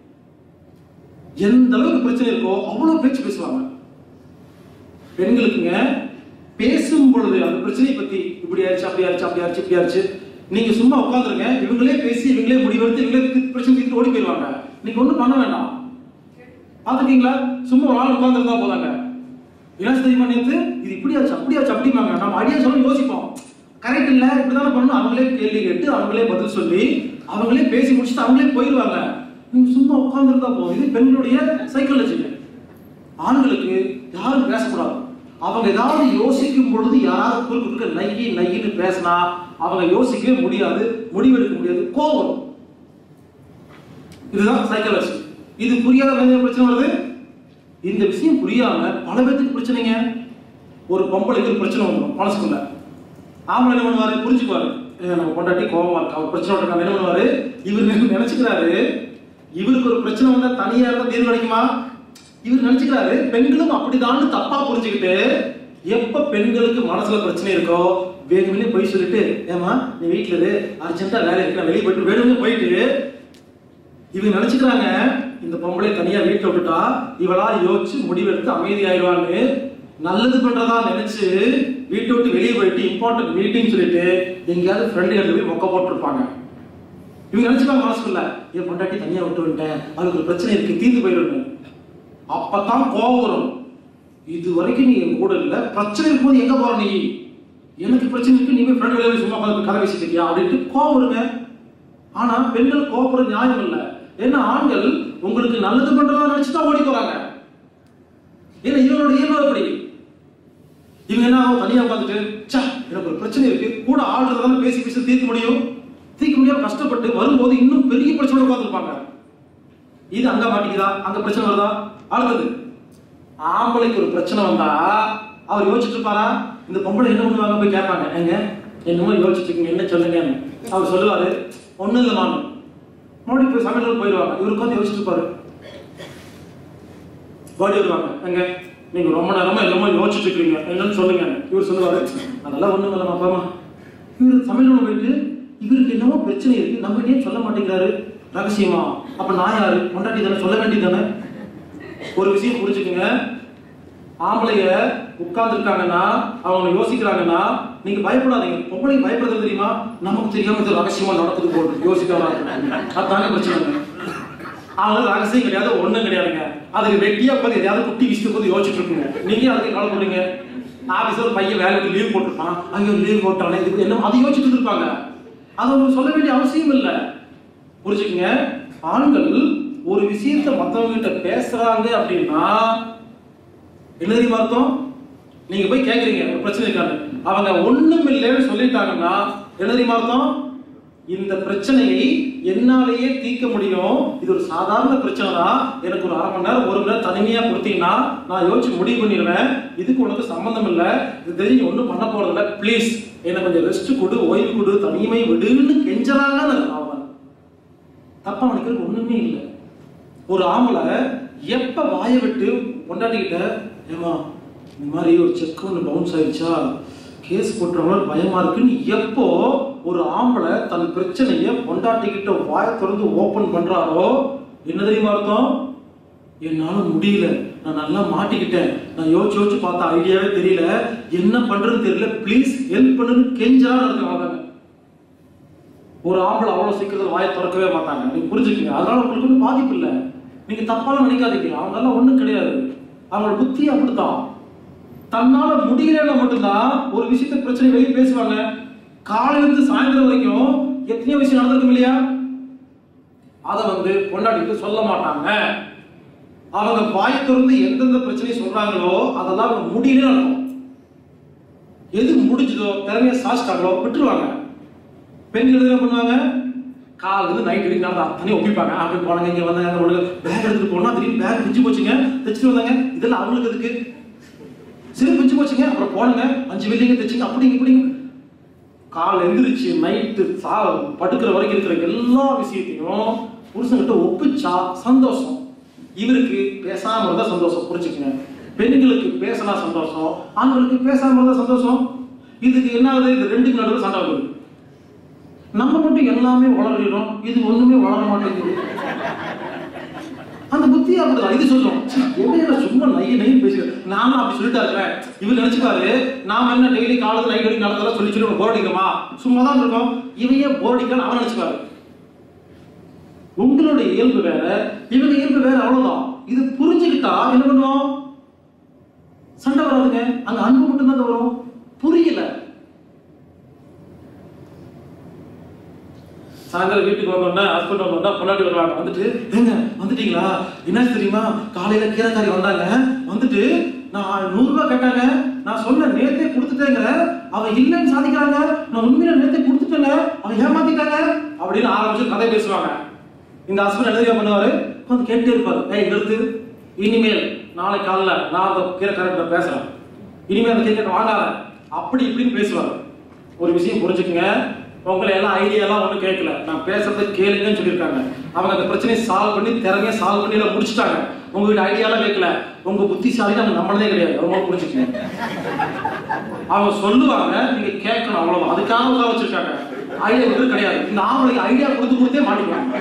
எந்த அளவுக்கு பிரச்சனை இருக்கோ அவ்வளவு பேச்சு பேசுவாங்க பெண்களுக்குங்க பேசும் பொழுது அந்த பிரச்சனையை பத்தி இப்படி ஆயிடுச்சு அப்படி ஆயிடுச்சு அப்படி ஆயிடுச்சு இப்படி ஆயிடுச்சு நீங்க சும்மா உட்காந்துருங்க இவங்களே பேசி இவங்களே முடிவெடுத்து இவங்களே தி- பிரச்சனை தீர்த்து ஓடி போயிடுவாங்க நீங்க ஒண்ணும் பண்ண வேண்டாம் பாத்துக்கீங்களா சும்மா ஒரு ஆள் உட்காந்துருந்தா போதாங்க என்ன தெரியுமா நேத்து இது இப்படி ஆச்சு அப்படி ஆச்சு அப்படிமாங்க நம்ம ஐடியா சொல்ல யோசிப்போம் கரெக்ட் இல்ல இப்படிதானே பண்ணணும் அவங்களே கேள்வி கேட்டு அவங்களே பதில் சொல்லி அவங்களே பேசி முடிச்சுட்டு அவங்களே போயிடுவாங்க நீங்க சும்மா உட்காந்துருந்தா போதும் இது பெண்களுடைய சைக்காலஜி ஆண்களுக்கு யாரும் பேசக்கூடாது அவங்க ஏதாவது யோசிக்கும் பொழுது யாராவது குறுக்கு குறுக்க நையி நையின்னு பேசினா அவங்க யோசிக்கவே முடியாது முடிவெடுக்க முடியாது கோவம் வரும். இதுதான் சைக்காலஜி இது புரியாத வேண்டிய பிரச்சனை வருது இந்த விஷயம் புரியாம பல பேத்துக்கு பிரச்சனைங்க ஒரு பொம்பளைக்கு ஒரு பிரச்சனை வந்துடும் மனசுக்குள்ள ஆம்பளை என்ன பண்ணுவாரு புரிஞ்சுக்குவாரு ஏ, நம்ம பொண்டாட்டி கோவமா இருக்கா அவர் பிரச்சனை இருக்காங்க என்ன பண்ணுவாரு இவர் நினை- நினைச்சுக்கிறாரு இவருக்கு ஒரு பிரச்சனை வந்தா தனியா இருந்தா தீர்வு கிடைக்குமா இவர் நினைச்சுக்கிறாரு பெண்களும் அப்படிதான் தப்பா புரிஞ்சுக்கிட்டு எப்ப பெண்களுக்கு மனசுல பிரச்சனை இருக்கோ வேணும்னே போய் சொல்லிட்டு ஏமா நீ வீட்டுல இரு அர்ஜென்ட்டா வேலை இருக்கு நான் வெளியே போயிட்டு வேணும்னு போயிட்டு இவங்க நினைச்சுக்கிறாங்க இந்த பொம்பளை தனியா வீட்டை விட்டுட்டா இவளா யோசிச்சு முடிவெடுத்து அமைதியாயிருவான்னு நல்லது பண்றதா நினைச்சு வீட்டை விட்டு வெளியே போயிட்டு இம்பார்ட்டன்ட் மீட்டிங் சொல்லிட்டு எங்கேயாவது ஃப்ரெண்டுகள் போய் மொக்க போட்டிருப்பாங்க இவங்க நினைச்சுப்பாங்க மனசுக்குள்ள என் பொண்டாட்டி தனியா விட்டு வந்துட்டேன் அதுக்கு ஒரு பிரச்சனை இருக்கு தீர்ந்து போயிடணும் அப்பதான் கோவம் வரும் இது வரைக்கும் நீ என் கூட இல்ல பிரச்சனை இருக்கும்போது எங்க போற நீ எனக்கு பிரச்சனை இருக்கு நீ போய் ஃப்ரெண்ட் வெளியே சும்மா உட்கார்ந்து கதை பேசிட்டு இருக்கியா அப்படின்ட்டு கோவம் வருங்க ஆனா பெண்கள் கோவப்படுற நியாயம் இல்ல ஏன்னா ஆண்கள் உங்களுக்கு நல்லது பண்றதா நினைச்சுதான் ஓடி போறாங்க ஏன்னா இவனோட இயல்பு அப்படி இவங்க என்ன ஆகும் தனியா உட்காந்துட்டு ச்சே எனக்கு ஒரு பிரச்சனை இருக்கு கூட ஆள்றதால பேசி பேசி தீர்க்க முடியும் தீர்க்க முடியாம கஷ்டப்பட்டு வரும்போது இன்னும் பெரிய பிரச்சனை உட்காந்துருப்பாங்க இது அங்க மாட்டிக்குதா அங்க பிரச்சனை வருதா அடுத்தது ஆம்பளைக்கு ஒரு பிரச்சனை வந்தா அவர் யோசிச்சுட்டு இருப்பாரா இந்த பொம்பளை என்ன பண்ணுவாங்க போய் கேட்பாங்க ஏங்க என்னமோ யோசிச்சுட்டு இருக்கீங்க என்ன சொல்லுங்க அவர் சொல்லுவாரு ஒண்ணும் இல்லை நான் மறுபடியும் போய் சமையல் போயிடுவாங்க இவருக்கு வந்து யோசிச்சுட்டு இருப்பாரு ஓடி வருவாங்க எங்க நீங்க ரொம்ப நேரமா என்னமோ யோசிச்சுட்டு இருக்கீங்க என்னன்னு சொல்லுங்க இவர் சொல்லுவாரு அதெல்லாம் ஒண்ணும் இல்லை அப்பாமா இவர் சமையல் போயிட்டு இவருக்கு என்னமோ பிரச்சனை இருக்கு நம்ம ஏன் சொல்ல மாட்டேங்கிறாரு ரகசியமா அப்ப நான் யாரு கொண்டாட்டி தானே சொல்ல வேண்டியது தானே ஒரு விஷயம் புரிஞ்சுக்குங்க ஆம்பளைங்க உட்கார்ந்துருக்காங்கன்னா அவங்க யோசிக்கிறாங்கன்னா நீங்க பயப்படாதீங்க பொம்பளை பயப்படுறது தெரியுமா நமக்கு தெரியாம இது ரகசியமா நடக்குது போட்டு யோசிக்கலாம் அதாங்க பிரச்சனை அவங்க ரகசியம் கிடையாது ஒண்ணும் கிடையாதுங்க அதுக்கு வெட்டியா உட்காந்து எதையாவது குட்டி விஷயம் போது யோசிச்சுட்டு இருக்குங்க நீங்க அதுக்கு கவலைப்படுங்க ஆபீஸ்ல ஒரு பையன் வேலைக்கு லீவ் போட்டிருப்பான் ஐயோ லீவ் போட்டானே இதுக்கு என்ன அதை யோசிச்சுட்டு இருப்பாங்க அது உங்களுக்கு சொல்ல வேண்டிய அவசியம் இல்லை புரிஞ்சுக்கங்க ஆண்கள் ஒரு விஷயத்த மத்தவங்க கிட்ட பேசுறாங்க அப்படின்னா என்ன தெரியுமா அர்த்தம் நீங்க போய் கேக்குறீங்க ஒரு பிரச்சனை இருக்காங்க அவங்க ஒண்ணும் இல்லைன்னு சொல்லிட்டாங்கன்னா என்ன தெரியுமா அர்த்தம் இந்த பிரச்சனையை என்னாலேயே தீர்க்க முடியும் இது ஒரு சாதாரண பிரச்சனை தான் எனக்கு ஒரு அரை மணி நேரம் ஒரு மணி நேரம் தனிமையா கொடுத்தீங்கன்னா நான் யோசிச்சு முடிவு பண்ணிடுவேன் இதுக்கு உனக்கு சம்பந்தம் இல்லை இது தெரிஞ்சு நீ ஒன்றும் பண்ண போறது இல்லை ப்ளீஸ் எனக்கு கொஞ்சம் ரெஸ்ட் கொடு ஓய்வு கொடு தனிமை விடுன்னு கெஞ்சறாங்கன்னு அவன் தப்பா நினைக்கிறது ஒண்ணுமே இல்லை ஒரு ஆம்பளை எப்ப வாயை விட்டு பொண்டாட்டிக்கிட்ட ஏமா இந்த மாதிரி ஒரு செக் ஒன்று பவுன்ஸ் ஆயிடுச்சா கேஸ் போட்டுறவங்கள பயமா இருக்குன்னு எப்போ ஒரு ஆம்பளை தன் பிரச்சனையை பொண்டாட்டிக்கிட்ட வாயை திறந்து ஓபன் பண்றாரோ என்ன தெரியுமா அர்த்தம் என்னால முடியல நான் நல்லா மாட்டிக்கிட்டேன் நான் யோசிச்சு யோசிச்சு பார்த்த ஐடியாவே தெரியல என்ன பண்றதுன்னு தெரியல ப்ளீஸ் ஹெல்ப் பண்ணுன்னு கெஞ்சா நடக்கிறாங்க ஒரு ஆம்பளை அவ்வளவு சீக்கிரத்தில் வாயை திறக்கவே மாட்டாங்க நீங்க புரிஞ்சுக்கங்க அதனால உங்களுக்கு ஒன்றும் பாதிப்பு இல்லை நீங்க தப்பாலாம் நினைக்காதீங்க அவங்களால ஒண்ணும் கிடையாது அவங்களோட புத்தி அப்படித்தான் தன்னால முடியலன்னா மட்டும்தான் ஒரு விஷயத்த பிரச்சனை வெளியே பேசுவாங்க காலையில இருந்து சாயந்தரம் வரைக்கும் எத்தனையோ விஷயம் நடந்திருக்கும் இல்லையா அதை வந்து பொண்டாட்டிக்கு சொல்ல மாட்டாங்க அவங்க வாய் திறந்து எந்தெந்த பிரச்சனையை சொல்றாங்களோ அதெல்லாம் அவங்க முடியலன்னு அர்த்தம் எது முடிஞ்சதோ திறமையை சாச்சிட்டாங்களோ விட்டுருவாங்க பெண்கள் என்ன பண்ணுவாங்க காலையில இருந்து நைட் வரைக்கும் நடந்த அத்தனையும் ஒப்பிப்பாங்க அப்படி போனாங்க இங்க வந்தாங்க அங்க போனாங்க பேக் எடுத்துட்டு போனா திடீர்னு பேக் பிஞ்சு போச்சுங்க தைச்சிட்டு வந்தாங்க இதெல்லாம் அவங்களுக்கு எதுக்கு சரி பிஞ்சு போச்சுங்க அப்புறம் போனங்க அஞ்சு வெள்ளிங்க தைச்சிங்க அப்படிங்க இப்படிங்க காலை எந்திரிச்சு நைட்டு சா படுக்கிற வரைக்கும் இருக்கிற எல்லா விஷயத்தையும் புருஷன்கிட்ட ஒப்பிச்சா சந்தோஷம் இவருக்கு பேசாம இருந்தா சந்தோஷம் புரிஞ்சுக்கங்க பெண்களுக்கு பேசினா சந்தோஷம் ஆண்களுக்கு பேசாம இருந்தா சந்தோஷம் இதுக்கு என்ன ஆகுது இது ரெண்டுக்கு நடுவில் சண்டை வருது நம்ம மட்டும் எல்லாமே வளர்கிறோம் இது ஒண்ணுமே வளர மாட்டேங்குது அந்த புத்தி அப்படிதான் இது சொல்லும் ச்சீ, எவ்வளவு சும்மா நைய நைய பேசுகிறேன் நானும் அப்படி சொல்லிட்டா இருக்கிறேன் இவர் நினைச்சுப்பாரு நாம என்ன டெய்லி காலத்துல நைட் வரைக்கும் நடந்ததெல்லாம் சொல்லி சொல்லி போர் அடிக்கமா சும்மா தான் இருக்கோம் இவையே போர் அடிக்கன்னு அவன் நினைச்சுப்பாரு உங்களுடைய இயல்பு வேற இவங்க இயல்பு வேற அவ்வளவுதான் இது புரிஞ்சுக்கிட்டா என்ன பண்ணுவோம் சண்டை வராதுங்க அங்க அன்பு மட்டும் தான் வரும் புரியல சாயந்தரம் வீட்டுக்கு வந்தோம்னா ஹஸ்பண்ட் வந்தோம்னா பொண்டாட்டி வருவாங்க வந்துட்டு ஏங்க வந்துட்டீங்களா என்ன தெரியுமா காலையில கீரைக்காரி வந்தாங்க வந்துட்டு நான் நூறு ரூபாய் கேட்டாங்க நான் சொன்ன நேத்தே கொடுத்துட்டேங்கிற அவ இல்லைன்னு சாதிக்கிறாங்க நான் உண்மையில நேத்தே கொடுத்துட்டேங்க அவ ஏமாத்திட்டாங்க அப்படின்னு ஆரம்பிச்சு கதை பேசுவாங்க இந்த ஹஸ்பண்ட் என்ன தெரியுமா பண்ணுவாரு உட்காந்து கேட்டே இருப்பாரு ஏய் நிறுத்து இனிமேல் நாளை காலைல நான் அந்த கீரைக்காரர்கிட்ட பேசுறேன் இனிமேல் அந்த கீரை வாங்காத அப்படி இப்படின்னு பேசுவாரு ஒரு விஷயம் புரிஞ்சுக்குங்க உங்களை எல்லாம் ஐடியாலாம் ஒன்றும் கேட்கல நான் பேசுறதை கேளுங்கன்னு சொல்லியிருக்காங்க அவங்க அந்த பிரச்சனையை சால்வ் பண்ணி திறமையை சால்வ் பண்ணி எல்லாம் முடிச்சிட்டாங்க உங்ககிட்ட ஐடியாலாம் கேட்கல உங்க புத்திசாலி அவங்க நம்மளதே கிடையாது ரொம்ப புரிஞ்சுக்கங்க அவங்க சொல்லுவாங்க நீங்க கேட்கணும் அவ்வளவுதான் அதுக்காக உட்கார வச்சிருக்காங்க ஐடியா வந்து கிடையாது இந்த ஆம்பளைக்கு ஐடியா கொடுத்து கொடுத்தே மாட்டிக்குவாங்க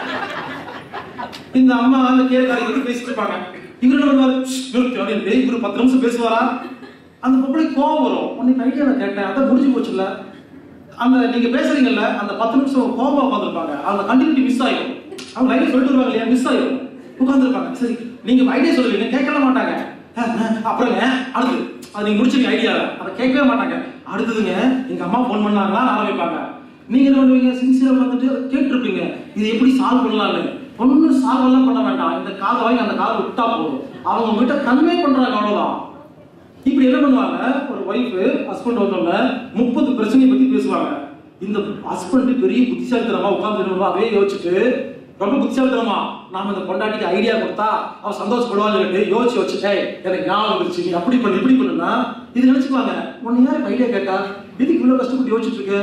இந்த அம்மா அந்த கேட்காரி பத்தி பேசிட்டு இருப்பாங்க இவரு என்ன பண்ணுவாரு "ஷ், நிறுத்து அப்படின்னு இவரு பத்து நிமிஷம் பேசுவாரா அந்த பொம்பளைக்கு கோவம் வரும் உன்னைக்கு ஐடியா நான் கேட்டேன் அதான் முடிஞ்சு போச்சுல்ல அந்த நீங்க பேசுறீங்கல்ல அந்த பத்து நிமிஷம் கோபமா உட்காந்துருப்பாங்க அந்த கண்டினியூட்டி மிஸ் ஆயிடும் அவங்க ஐடியா சொல்லிட்டு வருவாங்க இல்லையா மிஸ் ஆயிடும் உட்காந்துருப்பாங்க சரி நீங்க ஐடியா சொல்லுவீங்க கேட்கல மாட்டாங்க அஹ், அஹ், அப்புறங்க அடுத்து அது நீங்க முடிச்சிருங்க ஐடியா அதை கேட்கவே மாட்டாங்க அடுத்ததுங்க எங்க அம்மா ஃபோன் பண்ணாங்களா ஆரம்பிப்பாங்க நீங்க என்ன பண்ணுவீங்க சின்சியரா வந்துட்டு கேட்டிருப்பீங்க இது எப்படி சால்வ் பண்ணலாம்னு ஒன்றும் சால்வ் எல்லாம் பண்ண வேண்டாம் இந்த காதை வாங்கி அந்த காதை விட்டா போதும் அவங்க உங்ககிட்ட கன்வே பண்றாங்க அவ்வளவுதான் இப்படி என்ன பண்ணுவாங்க ஒரு ஒய்ஃப் ஹஸ்பண்ட் வந்தவங்க முப்பது பிரச்சனையை பத்தி பேசுவாங்க இந்த ஹஸ்பண்ட் பெரிய புத்திசாலித்தனமா உட்கார்ந்து அதே யோசிச்சுட்டு ரொம்ப புத்திசாலித்தனமா நாம இந்த பொண்டாட்டிக்கு ஐடியா கொடுத்தா அவ சந்தோஷப்படுவான்னு சொல்லிட்டு யோசிச்சு வச்சுட்டே எனக்கு ஞாபகம் வந்துருச்சு நீ அப்படி பண்ணு இப்படி பண்ணுனா இது நினைச்சுப்பாங்க உன்னை யாருக்கு ஐடியா கேட்டா எதுக்கு இவ்வளவு கஷ்டப்பட்டு யோசிச்சுட்டு இருக்க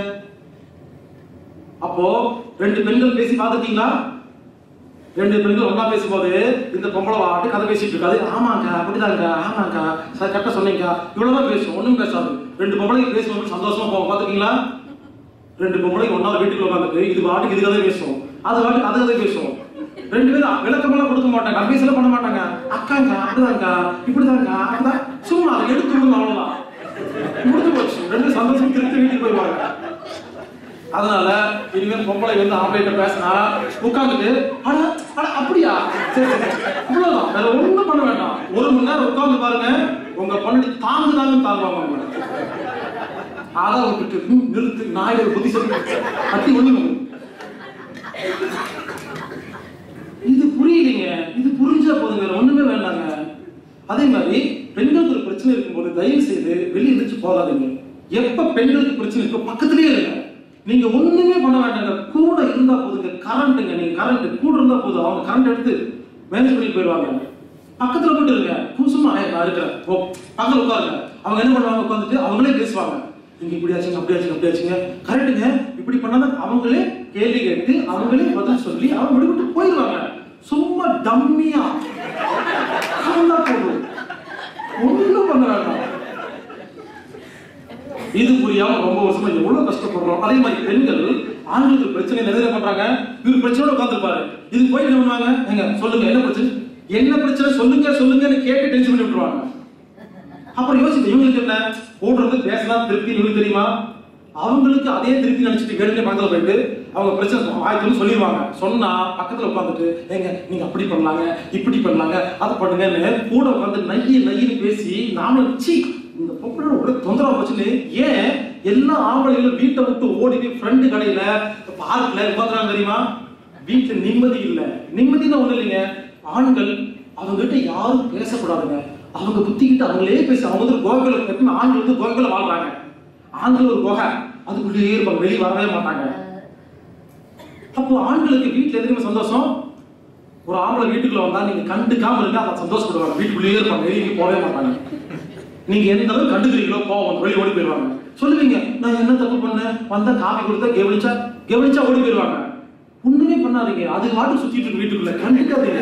அப்போ ரெண்டு பெண்கள் பேசி பார்த்துட்டீங்களா ரெண்டு பெண்கள் ஒண்ணா பேசும்போது இந்த பொம்பளை வாட்டு கதை பேசிட்டு இருக்காது ஆமாங்க அப்படிதாங்க ஆமாங்க சார் கரெக்டா சொன்னீங்க இவ்வளவுதான் பேசும் ஒண்ணும் பேசாது ரெண்டு பொம்பளைங்க பேசும்போது சந்தோஷமா போவோம் பாத்துக்கீங்களா ரெண்டு பொம்பளைங்க ஒன்னாவது வீட்டுக்குள்ள உட்காந்துட்டு இது வாட்டுக்கு இது கதை பேசும் அது வாட்டுக்கு அது கதை பேசும் ரெண்டு பேரும் விளக்கமெல்லாம் கொடுக்க மாட்டாங்க அட்வைஸ் எல்லாம் பண்ண மாட்டாங்க அக்காங்க அப்படிதாங்க இப்படிதாங்க அப்படிதான் சும்மா அதை எடுத்து விடுங்க அவ்வளவுதான் முடிஞ்சு போச்சு ரெண்டு சந்தோஷம் திருப்பி வீட்டுக்கு போயிடுவாங்க அதனால இனிமேல் பொம்பளை வந்து ஆம்பளைட்ட பேசினா உட்காந்துட்டு அட அட அப்படியா சரி சரி இவ்வளவுதான் வேற ஒண்ணும் பண்ண வேண்டாம் ஒரு மணி நேரம் உட்கார்ந்து பாருங்க உங்க பொண்ணு தாங்குதாங்க தாங்குவாங்க உங்களை அதை விட்டுட்டு "ம், நிறுத்து நாய் ஒரு புத்தி சொல்லி கட்டி ஒண்ணுங்க இது புரியலைங்க இது புரிஞ்சா போதுங்க வேற ஒண்ணுமே வேண்டாங்க அதே மாதிரி பெண்களுக்கு ஒரு பிரச்சனை இருக்கும்போது தயவு செய்து வெளியே எந்திரிச்சு போகாதீங்க எப்ப பெண்களுக்கு பிரச்சனை இருக்கோ பக்கத்திலேயே இருங்க நீங்க ஒண்ணுமே பண்ண வேண்டாங்க கூட இருந்தா போதுங்க கரண்ட்டுங்க நீங்க கரண்ட் கூட இருந்தா போதும் அவங்க கரண்ட் எடுத்து மேனேஜ் பண்ணிட்டு போயிடுவாங்க பக்கத்துல போட்டு இருங்க சும்மா "ஏய், நான் இருக்கிறேன் ஓ பக்கத்துல உட்காருங்க அவங்க என்ன பண்ணுவாங்க உட்காந்துட்டு அவங்களே பேசுவாங்க இங்க இப்படி ஆச்சுங்க அப்படி ஆச்சுங்க அப்படி ஆச்சுங்க கரெக்டுங்க இப்படி பண்ணாதான் அவங்களே கேள்வி கேட்டு அவங்களே பதில் சொல்லி அவங்க விடுவிட்டு போயிடுவாங்க சும்மா டம்மியா கலந்தா போதும் ஒண்ணும் பண்ண வேண்டாம் இது புரியாம ரொம்ப வருஷமா எவ்வளவு கஷ்டப்படுறோம் அதே மாதிரி பெண்கள் ஆண்களுக்கு பிரச்சனை நிறைய பண்றாங்க இவர் பிரச்சனையோட உட்காந்துருப்பாரு இது போய் என்ன பண்ணுவாங்க எங்க சொல்லுங்க என்ன பிரச்சனை என்ன பிரச்சனை சொல்லுங்க சொல்லுங்கன்னு கேட்டு டென்ஷன் பண்ணி விட்டுருவாங்க அப்புறம் யோசிச்சு இவங்களுக்கு என்ன ஓடுறது பேசலாம் திருப்தி இவங்களுக்கு தெரியுமா அவங்களுக்கு அதே திருப்தி நினைச்சிட்டு வேணுமே பக்கத்துல போயிட்டு அவங்க பிரச்சனை வாய்க்கு சொல்லிடுவாங்க சொன்னா பக்கத்துல உட்காந்துட்டு ஏங்க நீங்க அப்படி பண்ணலாங்க இப்படி பண்ணலாங்க அதை பண்ணுங்கன்னு கூட உட்காந்து நைய நையின்னு பேசி நாமளும் சீ இந்த பொம்பளை ஒரே தொந்தரவு வச்சுன்னு ஏன் எல்லா ஆம்பளைகளும் வீட்டை விட்டு ஓடி போய் ஃப்ரெண்டு கடையில பார்க்ல உட்காந்துறாங்க தெரியுமா வீட்டுல நிம்மதி இல்ல நிம்மதின்னு ஒண்ணு இல்லைங்க ஆண்கள் அவங்க கிட்ட யாரும் பேசக்கூடாதுங்க அவங்க புத்திக்கிட்டு அவங்களே பேச அவங்க வந்து கோகையில எப்பவுமே ஆண்கள் வந்து கோகையில வாழ்றாங்க ஆண்கள் ஒரு குகை அதுக்குள்ளேயே இருப்பாங்க வெளியே வரவே மாட்டாங்க அப்போ ஆண்களுக்கு வீட்டுல எதுவுமே சந்தோஷம் ஒரு ஆம்பளை வீட்டுக்குள்ள வந்தா நீங்க கண்டுக்காம இருந்தா அதை சந்தோஷப்படுவாங்க வீட்டுக்குள்ளேயே இருப்பாங்க வெளியே எங்கேயும் போகவே மாட்டாங்க நீங்க எந்த அளவுக்கு கண்டுக்கிறீங்களோ கோவம் வெளியே ஓடி போயிடுவாங்க சொல்லுவீங்க நான் என்ன தப்பு பண்ணேன் வந்தா காபி கொடுத்தா கவனிச்சா கவனிச்சா ஓடி போயிடுவாங்க ஒண்ணுமே பண்ணாதீங்க அது வாட்டு சுத்திட்டு இருக்கு வீட்டுக்குள்ள கண்டுக்காதீங்க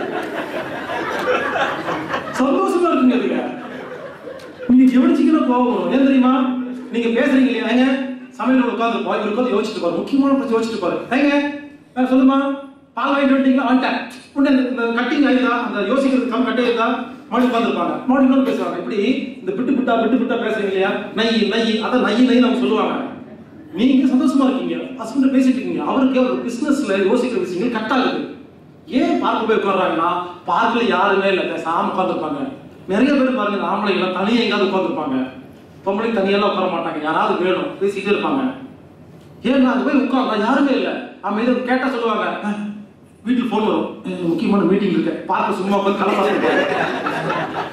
சந்தோஷமா இருக்குங்க அதுங்க நீங்க கவனிச்சீங்கன்னா கோவம் வரும் ஏன் தெரியுமா நீங்க பேசுறீங்க இல்லையா ஏங்க சமையல் உட்காந்து போய் உட்காந்து யோசிச்சுட்டு பாரு முக்கியமான பிரச்சனை யோசிச்சுட்டு பாரு ஏங்க ஆ, சொல்லுமா பால் வாங்கிட்டு வந்துட்டீங்களா வந்துட்டேன் உடனே இந்த- இந்த கட்டிங் ஆயிருந்தா அந்த யோசிக்கிறது கம் கட்டே இருந்தா மறுபடியும் உட்காந்துருப்பாங்க மறுபடியும் இன்னொரு பேசுவாங்க இப்படி இந்த விட்டு விட்டா விட்டு விட்டா பேசுறீங்க இல்லையா நை நை அதான் நை நை நம்ம சொல்லுவாங்க நீங்க சந்தோஷமா இருக்கீங்க ஹஸ்பண்ட் பேசிட்டு இருக்கீங்க அவருக்கு அவர் பிசினஸ்ல யோசிக்கிற விஷயங்கள் கட் ஆகுது ஏன் பார்க்க போய் உட்கார்றாங்கன்னா பார்க்ல யாருமே இல்லை பேசாம உட்காந்துருப்பாங்க நிறைய பேர் பாருங்க இந்த ஆம்பளைங்களாம் தனியா எங்கேயாவது உட்காந்துருப்பாங்க பொம்பளை தனியெல்லாம் உட்கார மாட்டாங்க யாராவது வேணும் பேசிட்டே இருப்பாங்க ஏன் அங்க போய் உட்கார்ந்தா யாருமே இல்லை அவன் இதை கேட்டா சொல்லுவாங்க "அஹ், வீட்டுல போன் வரும் "எனக்கு முக்கியமான மீட்டிங் இருக்கு பார்க்க சும்மா உட்காந்து கலை பார்த்துட்டு